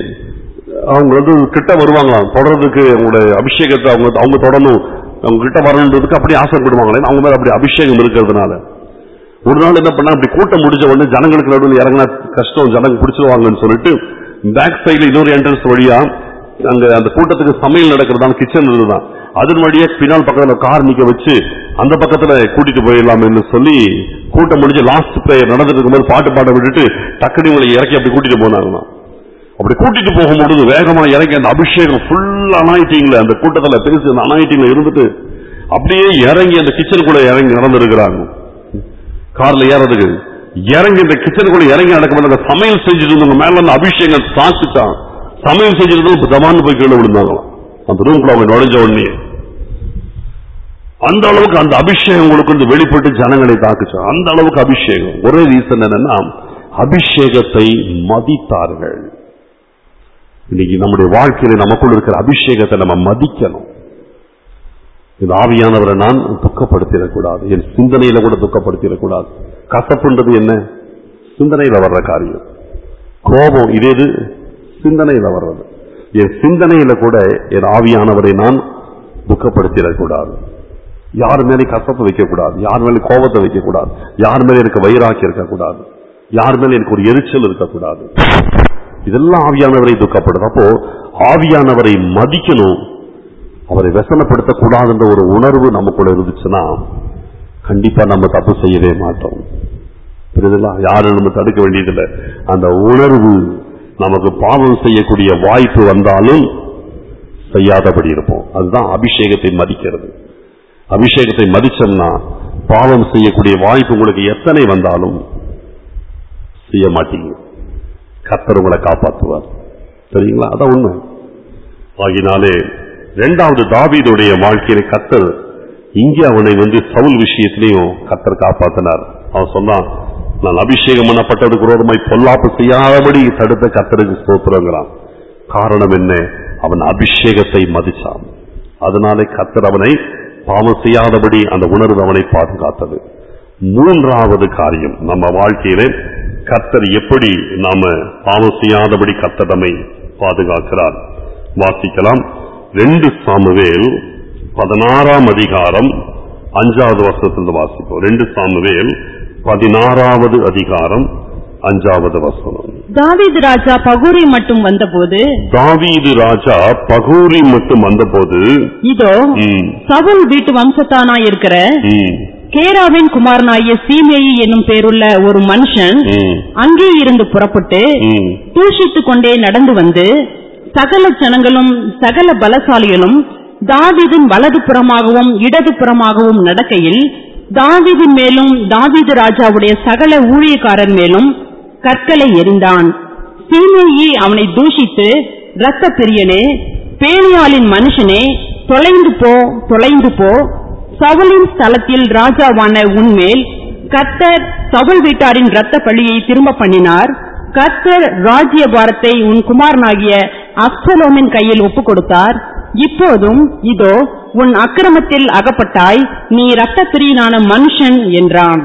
அவங்க வந்து கிட்ட வருவாங்களாம் தொடர்றதுக்கு அவங்களுடைய அபிஷேகத்தை அவங்க அவங்க தொடரணும் அவங்க கிட்ட வரணுன்றதுக்கு அப்படி ஆசைப்படுவாங்களே அவங்க மேல அப்படி அபிஷேகம் இருக்கிறதுனால ஒரு நாள் என்ன பண்ணா அப்படி கூட்டம் முடிஞ்ச உடனே ஜனங்களுக்கு நடுவில் இறங்கினா கஷ்டம் ஜனங்க பிடிச்சிருவாங்கன்னு சொல்லிட்டு பேக் சைடுல இன்னொரு என்ட்ரன்ஸ் வழியா அங்க அந்த கூட்டத்துக்கு சமையல் நடக்கிறதான கிச்சன் இதுதான் அதன் வழியா பின்னால் பக்கத்துல கார் நிக்க வச்சு அந்த பக்கத்துல கூட்டிட்டு போயிடலாம்னு சொல்லி கூட்டம் முடிஞ்சு லாஸ்ட் பிரேயர் நடந்துட்டு இருக்கும்போது பாட்டு பாட விட்டுட்டு டக்குனு இவங்களை இறக்கி அப்படி கூட்டிட்டு போனாங்களாம் அப்படி கூட்டிட்டு போகும்பொழுது வேகமா இறங்கி அந்த அபிஷேகம் ஃபுல் அனாயிட்டிங்ல அந்த கூட்டத்துல பேசி அந்த அனாயிட்டிங்ல இருந்துட்டு அப்படியே இறங்கி அந்த கிச்சனுக்குள்ள இறங்கி நடந்திருக்கிறாங்க கார்ல ஏறதுக்கு இறங்கி இந்த கிச்சனுக்குள்ள இறங்கி நடக்கும்போது அந்த சமையல் செஞ்சுட்டு இருந்தவங்க மேல அந்த அபிஷேகம் தாக்குச்சான் சமையல் செஞ்சிருந்தவங்க தமான்னு போய் கீழே விழுந்தாங்களாம் அந்த ரூம்குள்ள அவங்க நுழைஞ்ச உடனே அந்த அளவுக்கு அந்த அபிஷேகம் உங்களுக்கு வந்து வெளிப்பட்டு ஜனங்களை தாக்குச்சான் அந்த அளவுக்கு அபிஷேகம் ஒரே ரீசன் என்னன்னா அபிஷேகத்தை மதித்தார்கள் இன்னைக்கு நம்முடைய வாழ்க்கையில நமக்குள்ள இருக்கிற அபிஷேகத்தை நம்ம மதிக்கணும் இந்த ஆவியானவரை நான் துக்கப்படுத்திடக்கூடாது என் சிந்தனையில கூட துக்கப்படுத்திடக்கூடாது கசப்புன்றது என்ன சிந்தனையில வர்ற காரியம் கோபம் இதே இது சிந்தனையில வர்றது என் சிந்தனையில கூட என் ஆவியானவரை நான் துக்கப்படுத்திடக்கூடாது யார் மேலே கசப்பு வைக்கக்கூடாது யார் மேலே கோபத்தை வைக்கக்கூடாது யார் மேலே எனக்கு வைராக்கி இருக்கக்கூடாது யார் மேலே எனக்கு ஒரு எரிச்சல் இருக்கக்கூடாது இதெல்லாம் ஆவியானவரை துக்கப்படுது அப்போ ஆவியானவரை மதிக்கணும் அவரை व्यसனப்படுத்தக்கூடாதுன்ற ஒரு உணர்வு நமக்குள்ள இருந்துச்சுன்னா கண்டிப்பா நம்ம தப்பு செய்யவே மாட்டோம் புரியுதுங்களா யாரும் நம்ம தடுக்க வேண்டியதில்லை அந்த உணர்வு நமக்கு பாவம் செய்யக்கூடிய வாய்ப்பு வந்தாலும் செய்யாதபடி இருப்போம் அதுதான் அபிஷேகத்தை மதிக்கிறது அபிஷேகத்தை மதிச்சோம்னா பாவம் செய்யக்கூடிய வாய்ப்பு உங்களுக்கு எத்தனை வந்தாலும் செய்ய மாட்டீங்க கர்த்தர் உங்களை காப்பாற்றுவார் சரிங்களா அதான் உண்மை ஆகினாலே இரண்டாவது தாவீதுடைய வாழ்க்கையில கத்தர் இங்கே அவனை வந்து சவுல் விஷயத்திலையும் கத்தர் காப்பாத்தினார் அவன் சொன்னான் நான் அபிஷேகம் பண்ணப்பட்டதுக்கு விரோதமாய் பொல்லாப்பு செய்யாதபடி தடுத்த கத்தருக்கு ஸ்தோத்திரங்கிறான் காரணம் என்ன அவன் அபிஷேகத்தை மதிச்சான் அதனாலே கத்தர் அவனை பாவம் செய்யாதபடி அந்த உணர்வு அவனை பாதுகாத்தது மூன்றாவது காரியம் நம்ம வாழ்க்கையிலே கத்தர் எப்படி நாம பாவம் செய்யாதபடி கத்தர் நம்மை பாதுகாக்கிறார் வாசிக்கலாம் ரெண்டு சாமுவேல் பதினாறாம் அதிகாரம் அஞ்சாவது வருஷத்துல வாசிப்போம் ரெண்டு சாமுவேல் பதினாறாவது அதிகாரம் அஞ்சாவது வசனம் தாவீது ராஜா பகூரை மட்டும் வந்தபோது தாவீது ராஜா பகூரி மட்டும் வந்தபோது இதோ ம், சவுல் வீட்டு வம்சத்தானாயிருக்கிற ம், கேராவின் குமாரனாகிய சீமேயி என்னும் பேருள்ள ஒரு மனுஷன் ம், அங்கே இருந்து புறப்பட்டு ம், தூஷித்துக் கொண்டே நடந்து வந்து சகல ஜனங்களும் சகல பலசாலிகளும் தாவீதின் வலது புறமாகவும் இடது புறமாகவும் நடக்கையில் தாவீதின் மேலும் தாவீது ராஜாவுடைய சகல ஊழியக்காரர் மேலும் கற்களை எறிந்தான் சீமேயி அவனை தூஷித்து இரத்த பிரியனே பேலியாளின் மனுஷனே தொலைந்து போ தொலைந்து போ சவுலின் ஸ்தலத்தில் ராஜாவான உன்மேல் கர்த்தர் சவுல் வீட்டாரின் இரத்த பழியை திரும்ப பண்ணினார் கர்த்தர் ராஜ்யபாரத்தை உன் குமாரனாகிய அப்சலோமின் கையில் ஒப்புக் கொடுத்தார் இப்போதும் இதோ உன் அக்கிரமத்தில் அகப்பட்டாய் நீ இரத்த பிரியனான மனுஷன் என்றான்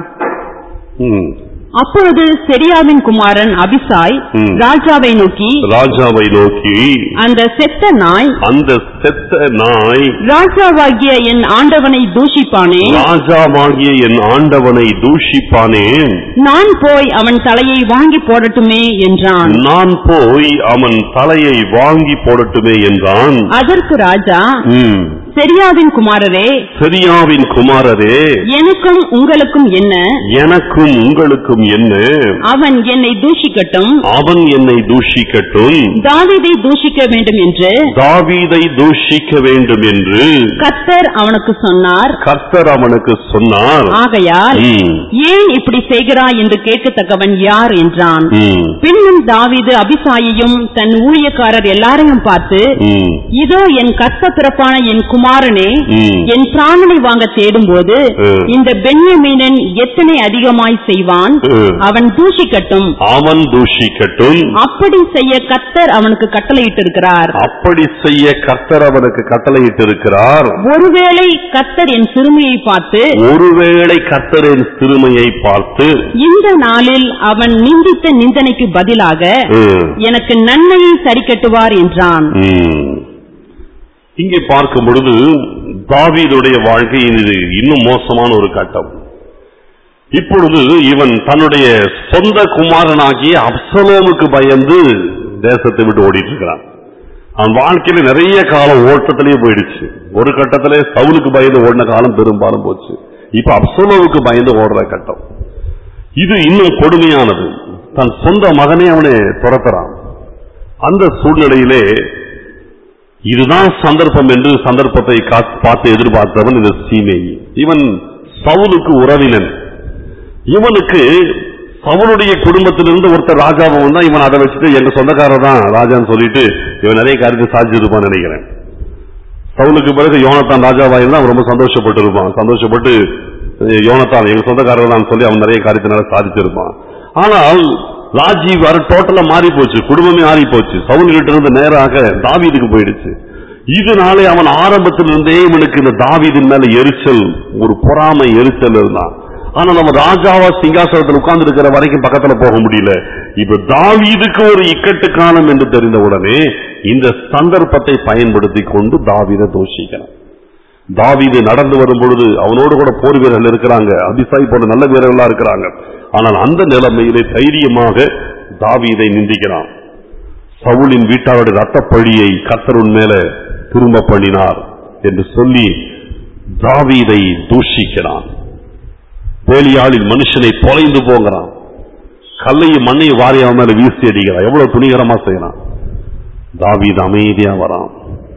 ம். அப்பொழுது செரியாவின் குமாரன் அபிசாய் ம். ராஜாவை நோக்கி ராஜாவை நோக்கி அந்த செத்த நாய் அந்த செத்த நாய் ராஜாவாகிய என் ஆண்டவனை தூஷிப்பானே ராஜாவாகிய என் ஆண்டவனை தூஷிப்பானே நான் போய் அவன் தலையை வாங்கி போடட்டுமே என்றான் நான் போய் அவன் தலையை வாங்கி போடட்டுமே என்றான் அதற்கு ராஜா ம். செரியாவின் குமாரரே செரியாவின் குமாரரே எனக்கும் உங்களுக்கும் என்ன எனக்கும் உங்களுக்கும் என்ன அவன் என்னை தூஷிக்கட்டும் அவன் என்னை தூஷிக்கட்டும் தாவீதை தூஷிக்க வேண்டும் என்று தாவீதை தூஷிக்க வேண்டும் என்று கர்த்தர் அவனுக்கு சொன்னார் கர்த்தர் அவனுக்கு சொன்னார் ஆகையால் ம், ஏன் இப்படி செய்கிறாய் என்று கேட்கத்தக்கவன் யார் என்றான் ம், பின்னும் தாவீது அபிசாயையும் தன் ஊழியக்காரர் எல்லாரையும் பார்த்து ம், இதோ என் கர்த்த பிறப்பான என் குமாரனே ம். என் பிராணனை வாங்க தேடும்போது ம். இந்த பென்யமீனன் எத்தனை அதிகமாய் செய்வான் ம். அவன் தூஷிக்கட்டும் அவன் தூஷிக்கட்டும் அப்படி செய்ய கர்த்தர் அவனுக்கு கட்டளையிட்டிருக்கிறார் அப்படி செய்ய கர்த்தர் அவனுக்கு கட்டளையிட்டிருக்கிறார் ஒருவேளை கர்த்தர் என் சிறுமியை பார்த்து ஒருவேளை கர்த்தரின் சிறுமையை பார்த்து இந்த நாளில் அவன் நிந்தித்த நிந்தனைக்கு பதிலாக ம், எனக்கு நன்மையை சரி கட்டுவார் என்றான் ம். இங்கே பார்க்கும் பொழுது தாவீதுடைய வாழ்க்கை இது இன்னும் மோசமான ஒரு கட்டம் இப்பொழுது இவன் தன்னுடைய சொந்த குமாரனாகிய அப்சலோமுக்கு பயந்து தேசத்தை விட்டு ஓடிட்டு இருக்கிறான் அவன் வாழ்க்கையில நிறைய காலம் ஓட்டத்திலேயே போயிடுச்சு ஒரு கட்டத்திலே சவுலுக்கு பயந்து ஓடின காலம் பெரும்பாலும் போச்சு இப்ப அப்சலோவுக்கு பயந்து ஓடுற கட்டம் இது இன்னும் கொடுமையானது தன் சொந்த மகனே அவனை துரத்துறான் அந்த சூழ்நிலையிலே இதுதான் சந்தர்ப்பம் என்று சந்தர்ப்பத்தை கா- பார்த்து எதிர்பார்த்தவன் இந்த சீமை இவன் சவுலுக்கு உறவினன் இவனுக்கு சவுளுடைய குடும்பத்திலிருந்து ஒருத்தர் ராஜாவை வந்தா இவன் அதை வச்சுட்டு எங்க சொந்தக்காரர் தான் ராஜான்னு சொல்லிட்டு இவன் நிறைய காரியத்தை சாதிச்சிருப்பான்னு நினைக்கிறேன் சவுலுக்கு பிறகு யோனத்தான் ராஜாவாயிருந்தா அவன் ரொம்ப சந்தோஷப்பட்டு இருப்பான் சந்தோஷப்பட்டு அஹ், யோனத்தான் எங்க சொந்தக்காரர் தான் சொல்லி அவன் நிறைய காரியத்தை நல்லா சாதிச்சிருப்பான் ஆனால் ராஜி வர டோட்டலா மாறி போச்சு குடும்பமே மாறி போச்சு சவுல் கிட்ட இருந்து நேராக தாவீதுக்கு போயிடுச்சு இதனாலே அவன் ஆரம்பத்திலிருந்தே இவனுக்கு இந்த தாவீதின் மேல எரிச்சல் ஒரு பொறாமை எரிச்சல் இருந்தான் ஆனா நம்ம ராஜாவா சிங்காசனத்தில் உட்கார்ந்து இருக்கிற வரைக்கும் பக்கத்துல போக முடியல இப்ப தாவீதுக்கு ஒரு இக்கட்டு காலம் என்று தெரிந்த உடனே இந்த சந்தர்ப்பத்தை பயன்படுத்தி கொண்டு தாவீதை தோஷிக்கிறான் தாவீது நடந்து வரும் பொழுது அவனோடு கூட போர் வீரர்கள் இருக்கிறாங்க அபிசாய் போன்ற நல்ல வீரர்களா இருக்கிறாங்க ஆனால் அந்த நிலைமையிலே தைரியமாக தாவீதை நிந்திக்கிறான் சவுலின் வீட்டாருடைய ரத்த பழியை கத்தருன் மேல திரும்ப பண்ணினார் என்று சொல்லி தாவீதை தூஷிக்கிறான் வேலியாளின் மனுஷனை தொலைந்து போங்கிறான் கல்லையும் மண்ணையும் வாரி அவன் மேல வீசி அடிக்கிறான் எவ்வளவு துணிகரமா செய்யறான் தாவீது அமைதியா வரான்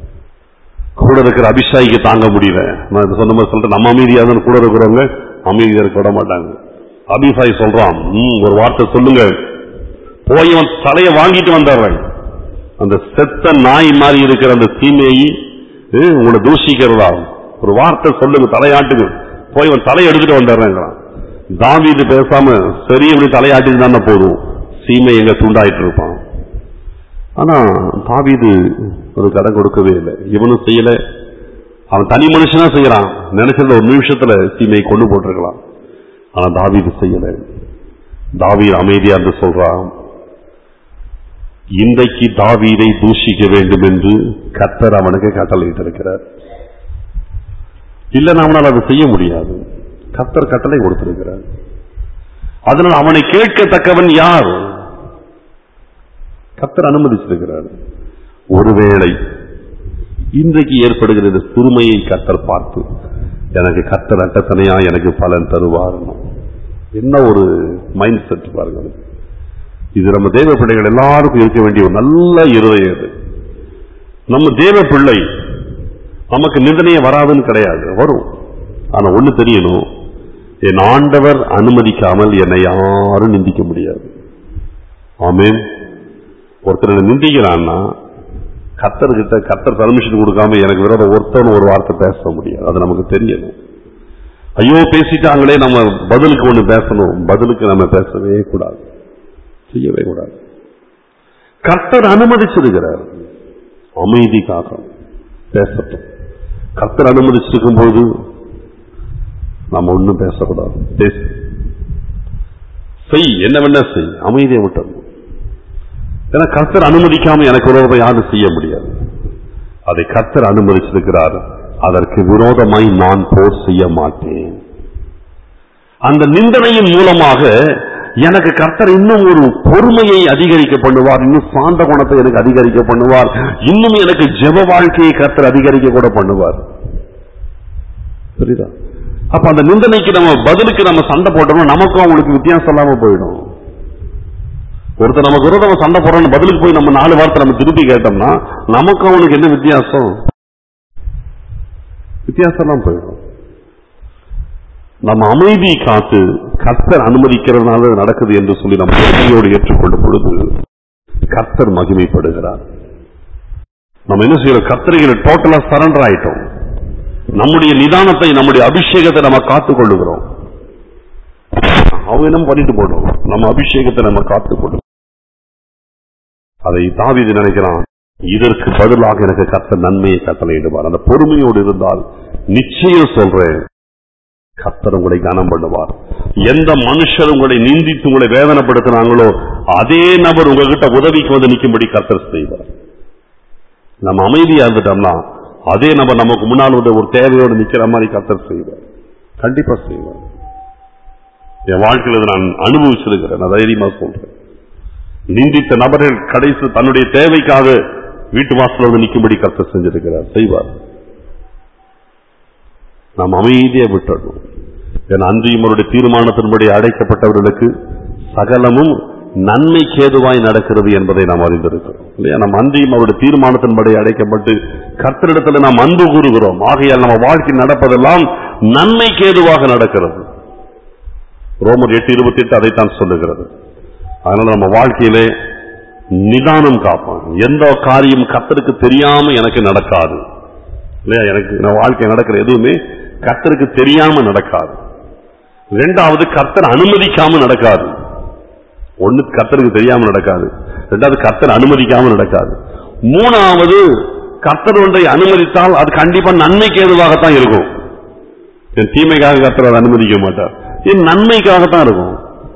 கூட இருக்கிற அபிஷாய்க்கு தாங்க முடியல நான் இது சொன்ன மாதிரி சொல்றேன் நம்ம அமைதியா தான் கூட இருக்கிறவங்க அமைதியா இருக்க விட மாட்டாங்க அபிஷாய் சொல்றான் "ம், ஒரு வார்த்தை சொல்லுங்க போய் அவன் தலையை வாங்கிட்டு வந்துடுறேன் அந்த செத்த நாய் மாதிரி இருக்கிற அந்த தீமையை "ஏ, உங்களை தூஷிக்கிறதா ஒரு வார்த்தை சொல்லுங்க தலையாட்டுங்க போய் அவன் தலையை எடுத்துட்டு வந்துடுறேங்கிறான் தாவீது பேசாம சரி இப்படி தலையாட்டிட்டு தானே போதும் சீமை எங்க துண்டாயிட்டு இருப்பான் ஆனா தாவீது ஒரு கடன் கொடுக்கவே இல்லை இவனும் செய்யல அவன் தனி மனுஷனா செய்யறான் நினைச்சத ஒரு நிமிஷத்துல சீமையை கொண்டு போட்டிருக்கலாம் ஆனா தாவீது செய்யல தாவீது அமைதியா இருந்து சொல்றான் இன்றைக்கு தாவீதை தூஷிக்க வேண்டும் என்று கத்தர் அவனுக்கு கட்டளையிட்டிருக்கிறார் இல்லைன்னா அவனால் அதை செய்ய முடியாது கத்தர் கட்டளை கொடுத்திருக்கிறார் அதனால் அவனை கேட்கத்தக்கவன் யார் கத்தர் அனுமதிச்சிருக்கிறார் ஒருவேளை இன்றைக்கு ஏற்படுகிற இந்த சிறுமையை கத்தர் பார்த்து எனக்கு கத்தர் அட்டத்தனையா எனக்கு பலன் தருவார் என்ன ஒரு மைண்ட் செட் பாருங்க அது. இது நம்ம தேவ பிள்ளைகள் எல்லாருக்கும் இருக்க வேண்டிய ஒரு நல்ல இருதயம் இது நம்ம தேவ பிள்ளை நமக்கு நிந்தனையே வராதுன்னு கிடையாது வரும் ஆனா ஒண்ணு தெரியணும் என் ஆண்டவர் அனுமதிக்காமல் என்னை யாரும் நிந்திக்க முடியாது ஆமென் ஒருத்தர் என்னை நிந்திக்கிறான்னா கத்தர்கிட்ட கத்தர் பர்மிஷன் கொடுக்காம எனக்கு விரோத ஒருத்தர் ஒரு வார்த்தை பேச முடியாது அது நமக்கு தெரியணும் ஐயோ பேசிட்டாங்களே நம்ம பதிலுக்கு ஒண்ணு பேசணும் பதிலுக்கு நம்ம பேசவே கூடாது செய்யவே கூடாது கர்த்தர் அனுமதிச்சிருக்கிறார் அமைதிக்காக பேசட்டும் கர்த்தர் அனுமதிச்சிருக்கும் போது நம்ம ஒண்ணும் பேசக்கூடாது பேசு செய் என்ன வேணா செய் அமைதியை விட்டணும் ஏன்னா கர்த்தர் அனுமதிக்காம எனக்கு விரோதம் யாரும் செய்ய முடியாது அதை கர்த்தர் அனுமதிச்சிருக்கிறார் அதற்கு விரோதமாய் நான் போர் செய்ய மாட்டேன் அந்த நிந்தனையின் மூலமாக எனக்கு கர்த்தர் இன்னும் ஒரு பொறுமையை அதிகரிக்க பண்ணுவார் இன்னும் சாந்த குணத்தை எனக்கு அதிகரிக்க பண்ணுவார் இன்னும் எனக்கு ஜெப வாழ்க்கையை கர்த்தர் அதிகரிக்க கூட பண்ணுவார் புரியுதா அப்ப அந்த நிந்தனைக்கு நம்ம பதிலுக்கு நம்ம சண்டை போட்டோம்னா நமக்கும் அவங்களுக்கு வித்தியாசம் இல்லாம போயிடும் ஒருத்தர் நமக்கு விரோதமா சண்டை போடுறோம்னு பதிலுக்கு போய் நம்ம நாலு வார்த்தை நம்ம திருப்பி கேட்டோம்னா நமக்கும் அவனுக்கு என்ன வித்தியாசம் வித்தியாசம் எல்லாம் போயிடும் நம்ம அமைதி காத்து கர்த்தர் அனுமதிக்கிறதுனால இது நடக்குது என்று சொல்லி நம்ம பொறுமையோடு ஏற்றுக்கொள்ளும் பொழுது கர்த்தர் மகிமைப்படுகிறார் நம்ம என்ன செய்யறோம் கர்த்தரைகளை டோட்டலா சரண்டர் ஆயிட்டோம் நம்முடைய நிதானத்தை நம்முடைய அபிஷேகத்தை நம்ம காத்துக் கொள்ளுகிறோம் அவங்க என்ன பண்ணிட்டு போடும் நம்ம அபிஷேகத்தை நம்ம காத்துக் கொள்ளும் அதை தாவிது நினைக்கிறான் இதற்கு பதிலாக எனக்கு கர்த்தர் நன்மையை கட்டளையிடுவார் அந்த பொறுமையோடு இருந்தால் நிச்சயம் சொல்றேன் கர்த்தர் உங்களை கனம் பண்ணுவார் எந்த மனுஷர் உங்களை நிந்தித்து உங்களை வேதனைப்படுத்தினாங்களோ அதே நபர் உங்ககிட்ட உதவிக்கு வந்து நிக்கும்படி கர்த்தர் செய்வார் நம்ம அமைதியா இருந்துட்டோம்னா அதே நபர் நமக்கு முன்னால் வந்து ஒரு தேவையோடு நிக்கிற மாதிரி கர்த்தர் செய்வார் கண்டிப்பா செய்வார் என் வாழ்க்கையில் இதை நான் அனுபவிச்சிருக்கிறேன் நான் தைரியமா சொல்றேன் நிந்தித்த நபர்கள் கடைசி தன்னுடைய தேவைக்காக வீட்டு வாசல் வந்து நிக்கும்படி கர்த்தர் செஞ்சிருக்கிறார் செய்வார் நாம் அமைதியை விட்டுடணும் ஏன்னா அன்றியும் அவருடைய தீர்மானத்தின்படி அடைக்கப்பட்டவர்களுக்கு சகலமும் நன்மை கேதுவாய் நடக்கிறது என்பதை நாம் அறிந்திருக்கிறோம் இல்லையா நம்ம அன்றியும் அவருடைய தீர்மானத்தின்படி அடைக்கப்பட்டு கர்த்தரிடத்தில் நாம் அன்பு கூறுகிறோம் ஆகையால் நம்ம வாழ்க்கை நடப்பதெல்லாம் நன்மை கேதுவாக நடக்கிறது ரோமர் எட்டு இருபத்தி எட்டு அதைத்தான் சொல்லுகிறது அதனால நம்ம வாழ்க்கையிலே நிதானம் காப்போம் எந்த காரியம் கர்த்தருக்கு தெரியாம எனக்கு நடக்காது இல்லையா எனக்கு நான் வாழ்க்கை நடக்கிற எதுவுமே கர்த்தருக்கு தெரியாம நடக்காது ரெண்டாவது கர்த்தர் அனுமதிக்காம நடக்காது ஒண்ணு கர்த்தருக்கு தெரியாம நடக்காது ரெண்டாவது கர்த்தர் அனுமதிக்காம நடக்காது மூணாவது கர்த்தர் ஒன்றை அனுமதித்தால் அது கண்டிப்பா நன்மைக்கு ஏதுவாகத்தான் இருக்கும் என் தீமைக்காக கர்த்தர் அதை அனுமதிக்க மாட்டார் என் நன்மைக்காகத்தான் இருக்கும்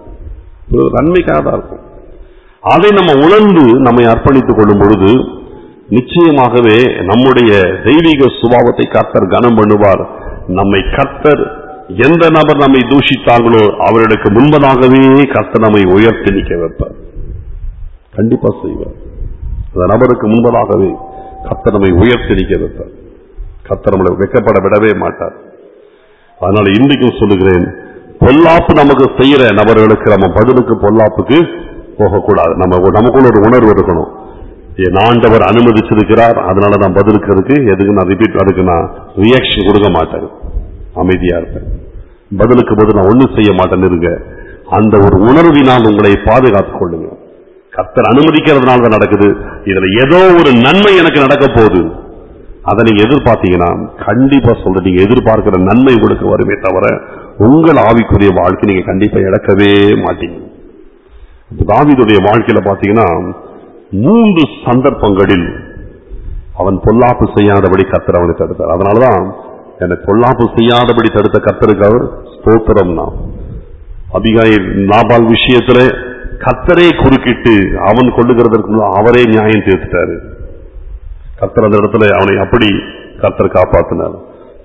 ஒரு நன்மைக்காக தான் இருக்கும் அதை நம்ம உணர்ந்து நம்மை அர்ப்பணித்துக் கொள்ளும் பொழுது நிச்சயமாகவே நம்முடைய தெய்வீக சுபாவத்தை கர்த்தர் கனம் பண்ணுவார் நம்மை கர்த்தர் எந்த நபர் நம்மை தூஷித்தார்களோ அவர்களுக்கு முன்பதாகவே கர்த்தர் நம்மை உயர்த்தி நிற்க வைப்பார் கண்டிப்பா செய்வார் அந்த நபருக்கு முன்பதாகவே கர்த்தர் நம்மை உயர்த்தி நிற்க வைப்பார் கர்த்தர் நம்மளை வெக்கப்பட விடவே மாட்டார் அதனால இன்றைக்கும் சொல்லுகிறேன் பொல்லாப்பு நமக்கு செய்யற நபர்களுக்கு நம்ம பதிலுக்கு பொல்லாப்புக்கு போகக்கூடாது நம்ம நமக்குள்ள ஒரு உணர்வு இருக்கணும் என் ஆண்டவர் அனுமதிச்சிருக்கிறார் அதனால நான் பதிலுக்கிறதுக்கு எதுக்கு நான் ரிப்பீட் அதுக்கு நான் ரியாக்ஷன் கொடுக்க மாட்டேன் அமைதியா இருப்பேன் பதிலுக்கு பதில் நான் ஒண்ணும் செய்ய மாட்டேன்னு இருங்க அந்த ஒரு உணர்வினால் உங்களை பாதுகாத்துக் கொள்ளுங்க கர்த்தர் அனுமதிக்கிறதுனால தான் நடக்குது இதுல ஏதோ ஒரு நன்மை எனக்கு நடக்க போகுது அதை நீங்க எதிர்பார்த்தீங்கன்னா கண்டிப்பா சொல்ற நீங்க எதிர்பார்க்கிற நன்மை உங்களுக்கு வருமே தவிர உங்கள் ஆவிக்குரிய வாழ்க்கை நீங்க கண்டிப்பா இழக்கவே மாட்டீங்க இப்ப தாவீதுடைய வாழ்க்கையில பாத்தீங்கன்னா மூன்று சந்தர்ப்பங்களில் அவன் பொல்லாப்பு செய்யாதபடி கத்தர் அவனை தடுத்தார் அதனாலதான் எனக்கு பொல்லாப்பு செய்யாதபடி தடுத்த கத்தருக்கு அவர் ஸ்தோத்திரம் தான் அபிகாய் நாபால் விஷயத்துல கத்தரே குறுக்கிட்டு அவன் கொள்ளுகிறதற்கு முன்ன அவரே நியாயம் தீர்த்துட்டாரு கத்தர் அந்த இடத்துல அவனை அப்படி கத்தர் காப்பாத்தினார்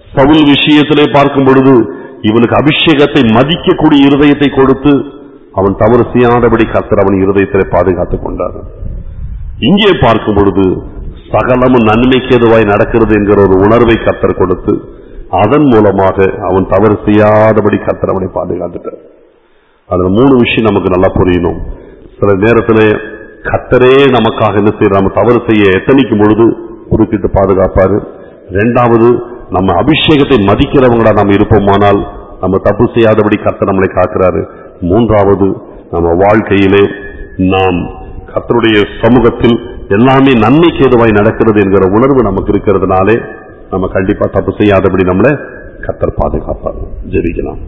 சவுல் விஷயத்திலே பார்க்கும் பொழுது இவனுக்கு அபிஷேகத்தை மதிக்கக்கூடிய இருதயத்தை கொடுத்து அவன் தவறு செய்யாதபடி கர்த்தர் அவன் இருதயத்திலே பாதுகாத்துக் கொண்டார் இங்கே பார்க்கும் பொழுது சகலமும் நன்மைக்கு எதுவாய் நடக்கிறது என்கிற ஒரு உணர்வை கர்த்தர் கொடுத்து அதன் மூலமாக அவன் தவறு செய்யாதபடி கர்த்தர் அவனை பாதுகாத்துட்டார் அதுல மூணு விஷயம் நமக்கு நல்லா புரியணும் சில நேரத்திலே கர்த்தரே நமக்காக என்ன செய்யற நம்ம தவறு செய்ய எத்தனைக்கும் பொழுது குறுக்கிட்டு பாதுகாப்பாரு ரெண்டாவது நம்ம அபிஷேகத்தை மதிக்கிறவங்களா நாம் இருப்போமானால் நம்ம தப்பு செய்யாதபடி கர்த்தர் நம்மளை காக்கிறாரு மூன்றாவது நம்ம வாழ்க்கையிலே நாம் கர்த்தருடைய சமூகத்தில் எல்லாமே நன்மைக்கு ஏதுவாய் நடக்கிறது என்கிற உணர்வு நமக்கு இருக்கிறதுனாலே நம்ம கண்டிப்பா தப்பு செய்யாதபடி நம்மளை கர்த்தர் பாதுகாப்பார் ஜெபிக்கலாம்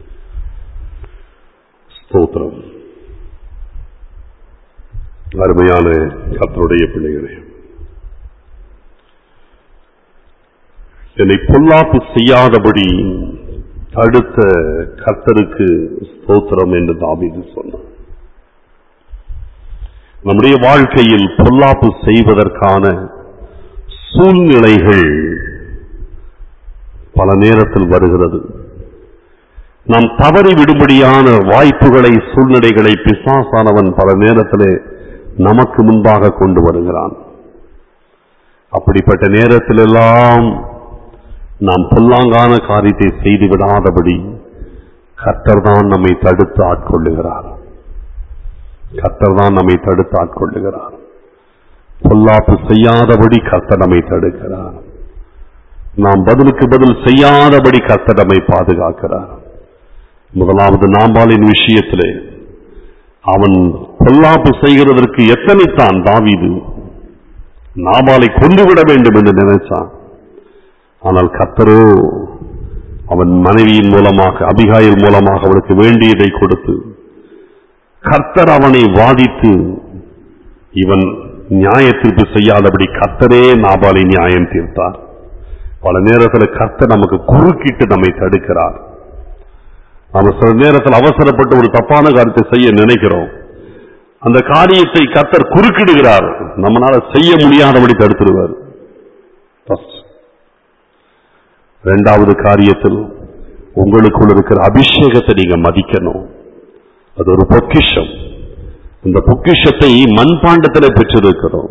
ஸ்தோத்திரம் அருமையான கர்த்தருடைய பிள்ளைகளே என்னை பொல்லாப்பு செய்யாதபடி தடுத்த கர்த்தருக்கு ஸ்தோத்திரம் என்று தாவீது சொன்னார் நம்முடைய வாழ்க்கையில் பொல்லாப்பு செய்வதற்கான சூழ்நிலைகள் பல நேரத்தில் வருகிறது நாம் தவறி விடும்படியான வாய்ப்புகளை சூழ்நிலைகளை பிசாசானவன் பல நேரத்திலே நமக்கு முன்பாக கொண்டு வருகிறான் அப்படிப்பட்ட நேரத்திலெல்லாம் நாம் பொல்லாங்கான காரியத்தை செய்து விடாதபடி கர்த்தர் தான் நம்மை தடுத்து ஆட்கொள்ளுகிறார் கர்த்தர் தான் நம்மை தடுத்து ஆட்கொள்ளுகிறார் பொல்லாப்பு செய்யாதபடி கர்த்தர் நம்மை தடுக்கிறார் நாம் பதிலுக்கு பதில் செய்யாதபடி கர்த்தர் நம்மை பாதுகாக்கிறார் முதலாவது நாம்பாலின் விஷயத்திலே அவன் பொல்லாப்பு செய்கிறதற்கு எத்தனைத்தான் தாவீது நாபாலை கொண்டுவிட வேண்டும் என்று நினைச்சான் ஆனால் கர்த்தரோ அவன் மனைவியின் மூலமாக அபிகாயில் மூலமாக அவனுக்கு வேண்டியதை கொடுத்து கர்த்தர் அவனை வாதித்து இவன் நியாய தீர்ப்பு செய்யாதபடி கர்த்தரே நாபாலை நியாயம் தீர்த்தார் பல நேரத்தில் கர்த்தர் நமக்கு குறுக்கிட்டு நம்மை தடுக்கிறார் நாம சில நேரத்தில் அவசரப்பட்டு ஒரு தப்பான காரியத்தை செய்ய நினைக்கிறோம் அந்த காரியத்தை கர்த்தர் குறுக்கிடுகிறார் நம்மளால செய்ய முடியாதபடி தடுத்துடுவார் First. இரண்டாவது காரியத்தில் உங்களுக்குள் இருக்கிற அபிஷேகத்தை நீங்க மதிக்கணும் அது ஒரு பொக்கிஷம் இந்த பொக்கிஷத்தை மண்பாண்டத்தில் பெற்றிருக்கிறோம்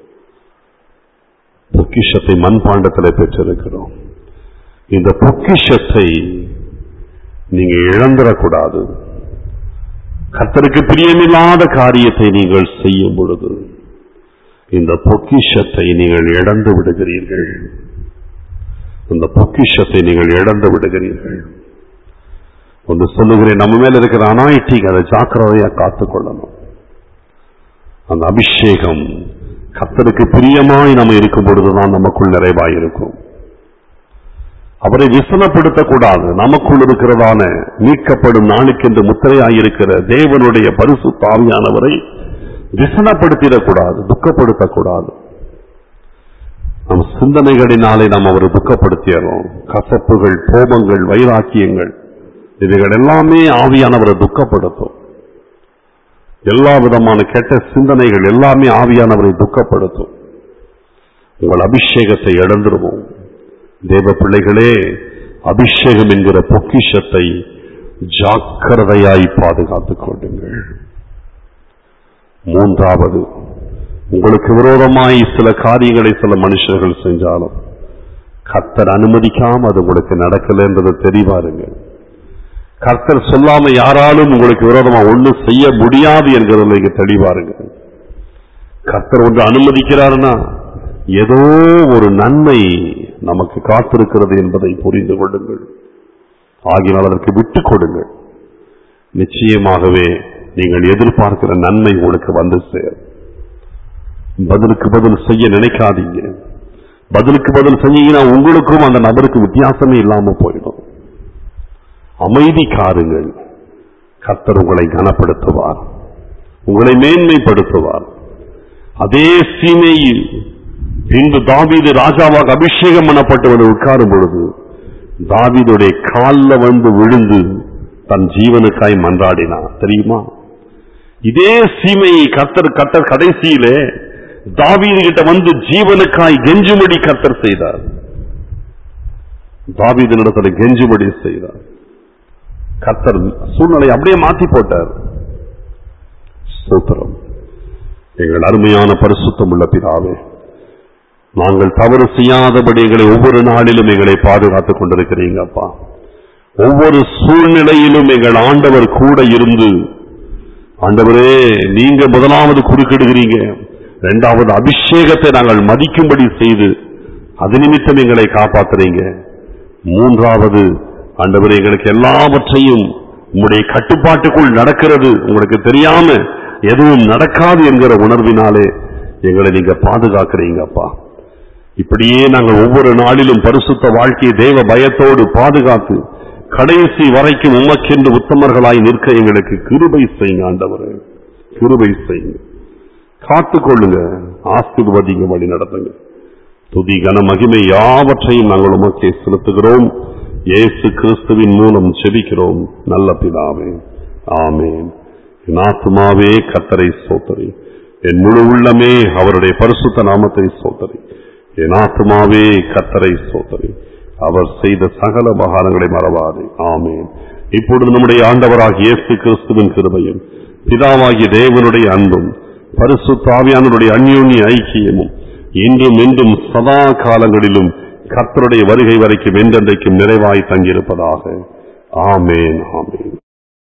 பொக்கிஷத்தை மண்பாண்டத்தில் பெற்றிருக்கிறோம் இந்த பொக்கிஷத்தை நீங்க இழந்துடக்கூடாது கர்த்தருக்கு பிரியமில்லாத காரியத்தை நீங்கள் செய்யும் பொழுது இந்த பொக்கிஷத்தை நீங்கள் இழந்து விடுகிறீர்கள் இந்த பொக்கிஷத்தை நீங்கள் இழந்து விடுகிறீர்கள் ஒன்று சொல்லுகிறேன் நம்ம மேல இருக்கிற அனாயிட்டிங் அதை ஜாக்கிரதையா காத்துக்கொள்ளணும் அந்த அபிஷேகம் கர்த்தருக்கு பிரியமாய் நம்ம இருக்கும் பொழுதுதான் நமக்குள் நிறைவாய் இருக்கும் அவரை விசனப்படுத்தக்கூடாது நமக்குள் இருக்கிறதான மீட்கப்படும் நாளுக்கென்று முத்திரையாயிருக்கிற தேவனுடைய பரிசு தாவியானவரை விசனப்படுத்திடக்கூடாது துக்கப்படுத்தக்கூடாது நம் சிந்தனைகளினாலே நாம் அவரை துக்கப்படுத்தியறோம் கசப்புகள் கோபங்கள் வைராக்கியங்கள் இவைகள் எல்லாமே ஆவியானவரை துக்கப்படுத்தும் எல்லா விதமான கெட்ட சிந்தனைகள் எல்லாமே ஆவியானவரை துக்கப்படுத்தும் உங்கள் அபிஷேகத்தை இழந்துருவோம் தேவ பிள்ளைகளே அபிஷேகம் என்கிற பொக்கிஷத்தை ஜாக்கிரதையாய் பாதுகாத்துக் கொள்ளுங்கள் மூன்றாவது உங்களுக்கு விரோதமாய் சில காரியங்களை சில மனுஷர்கள் செஞ்சாலும் கர்த்தர் அனுமதிக்காம அது உங்களுக்கு நடக்கல என்றதை தெரிவாருங்க கர்த்தர் சொல்லாம யாராலும் உங்களுக்கு விரோதமா ஒண்ணும் செய்ய முடியாது என்கிறதுல நீங்க தெளிவாருங்க கர்த்தர் ஒன்று அனுமதிக்கிறாருன்னா ஏதோ ஒரு நன்மை நமக்கு காத்திருக்கிறது என்பதை புரிந்து கொள்ளுங்கள் ஆகினால் அதற்கு விட்டுக் கொடுங்கள் நிச்சயமாகவே நீங்கள் எதிர்பார்க்கிற நன்மை உங்களுக்கு வந்து சேரும் பதிலுக்கு பதில் செய்ய நினைக்காதீங்க பதிலுக்கு பதில் செஞ்சீங்கன்னா உங்களுக்கும் அந்த நபருக்கு வித்தியாசமே இல்லாம போயிடும் அமைதி காருங்கள் கர்த்தர் உங்களை கனப்படுத்துவார் உங்களை மேன்மைப்படுத்துவார் அதே சீமையில் பின்பு தாவீது ராஜாவாக அபிஷேகம் பண்ணப்பட்டவன் உட்காரும் பொழுது தாவீதுடைய காலில் வந்து விழுந்து தன் ஜீவனுக்காய் மன்றாடினான் தெரியுமா இதே சீமையை கர்த்தர் கர்த்தர் கடைசியிலே தாவீது கிட்ட வந்து ஜீவனுக்காய் கெஞ்சுமடி கர்த்தர் செய்தார் தாவீதினிடத்தில் கெஞ்சுபடி செய்தார் கர்த்தர் சூழ்நிலை அப்படியே மாத்தி போட்டார் ஸ்தோத்திரம் எங்கள் அருமையான பரிசுத்தம் உள்ள பிதாவே நாங்கள் தவறு செய்யாதபடி எங்களை ஒவ்வொரு நாளிலும் எங்களை பாதுகாத்துக் கொண்டிருக்கிறீங்க அப்பா ஒவ்வொரு சூழ்நிலையிலும் எங்கள் ஆண்டவர் கூட இருந்து ஆண்டவரே நீங்க முதலாவது குறுக்கிடுகிறீங்க இரண்டாவது அபிஷேகத்தை நாங்கள் மதிக்கும்படி செய்து அது நிமித்தம் எங்களை காப்பாத்துறீங்க மூன்றாவது ஆண்டவர் எங்களுக்கு எல்லாவற்றையும் உங்களுடைய கட்டுப்பாட்டுக்குள் நடக்கிறது உங்களுக்கு தெரியாம எதுவும் நடக்காது என்கிற உணர்வினாலே எங்களை நீங்க பாதுகாக்கிறீங்க அப்பா இப்படியே நாங்கள் ஒவ்வொரு நாளிலும் பரிசுத்த வாழ்க்கையை தேவ பயத்தோடு பாதுகாத்து கடைசி வரைக்கும் உமக்கென்று உத்தமர்களாய் நிற்க எங்களுக்கு கிருபை செய்யுங்க ஆண்டவரே கிருபை செய்யுங்க காத்துக்கொள்ளுங்க ஆசீர்வதிங்க வழி நடத்துங்க துதி கன மகிமை யாவற்றையும் நாங்கள் உமக்கே செலுத்துகிறோம் இயேசு கிறிஸ்துவின் மூலம் செபிக்கிறோம் நல்ல பிதாவே ஆமென் என் ஆத்துமாவே கத்தரை சோத்தரி என் முழு உள்ளமே அவருடைய பரிசுத்த நாமத்தை சோத்தரி என் ஆத்துமாவே கத்தரை சோத்தரி அவர் செய்த சகல உபகாரங்களை மறவாதே ஆமென் இப்பொழுது நம்முடைய ஆண்டவராகிய இயேசு கிறிஸ்துவின் கிருபையும் பிதாவாகிய தேவனுடைய அன்பும் பரிசுத்தாவியானவருடைய அந்யோன்ய ஐக்கியமும் இன்றும் என்றும் சதா காலங்களிலும் கர்த்தருடைய வருகை வரைக்கும் என்றென்றைக்கும் நிறைவாய் தங்கியிருப்பதாக ஆமேன் ஆமேன்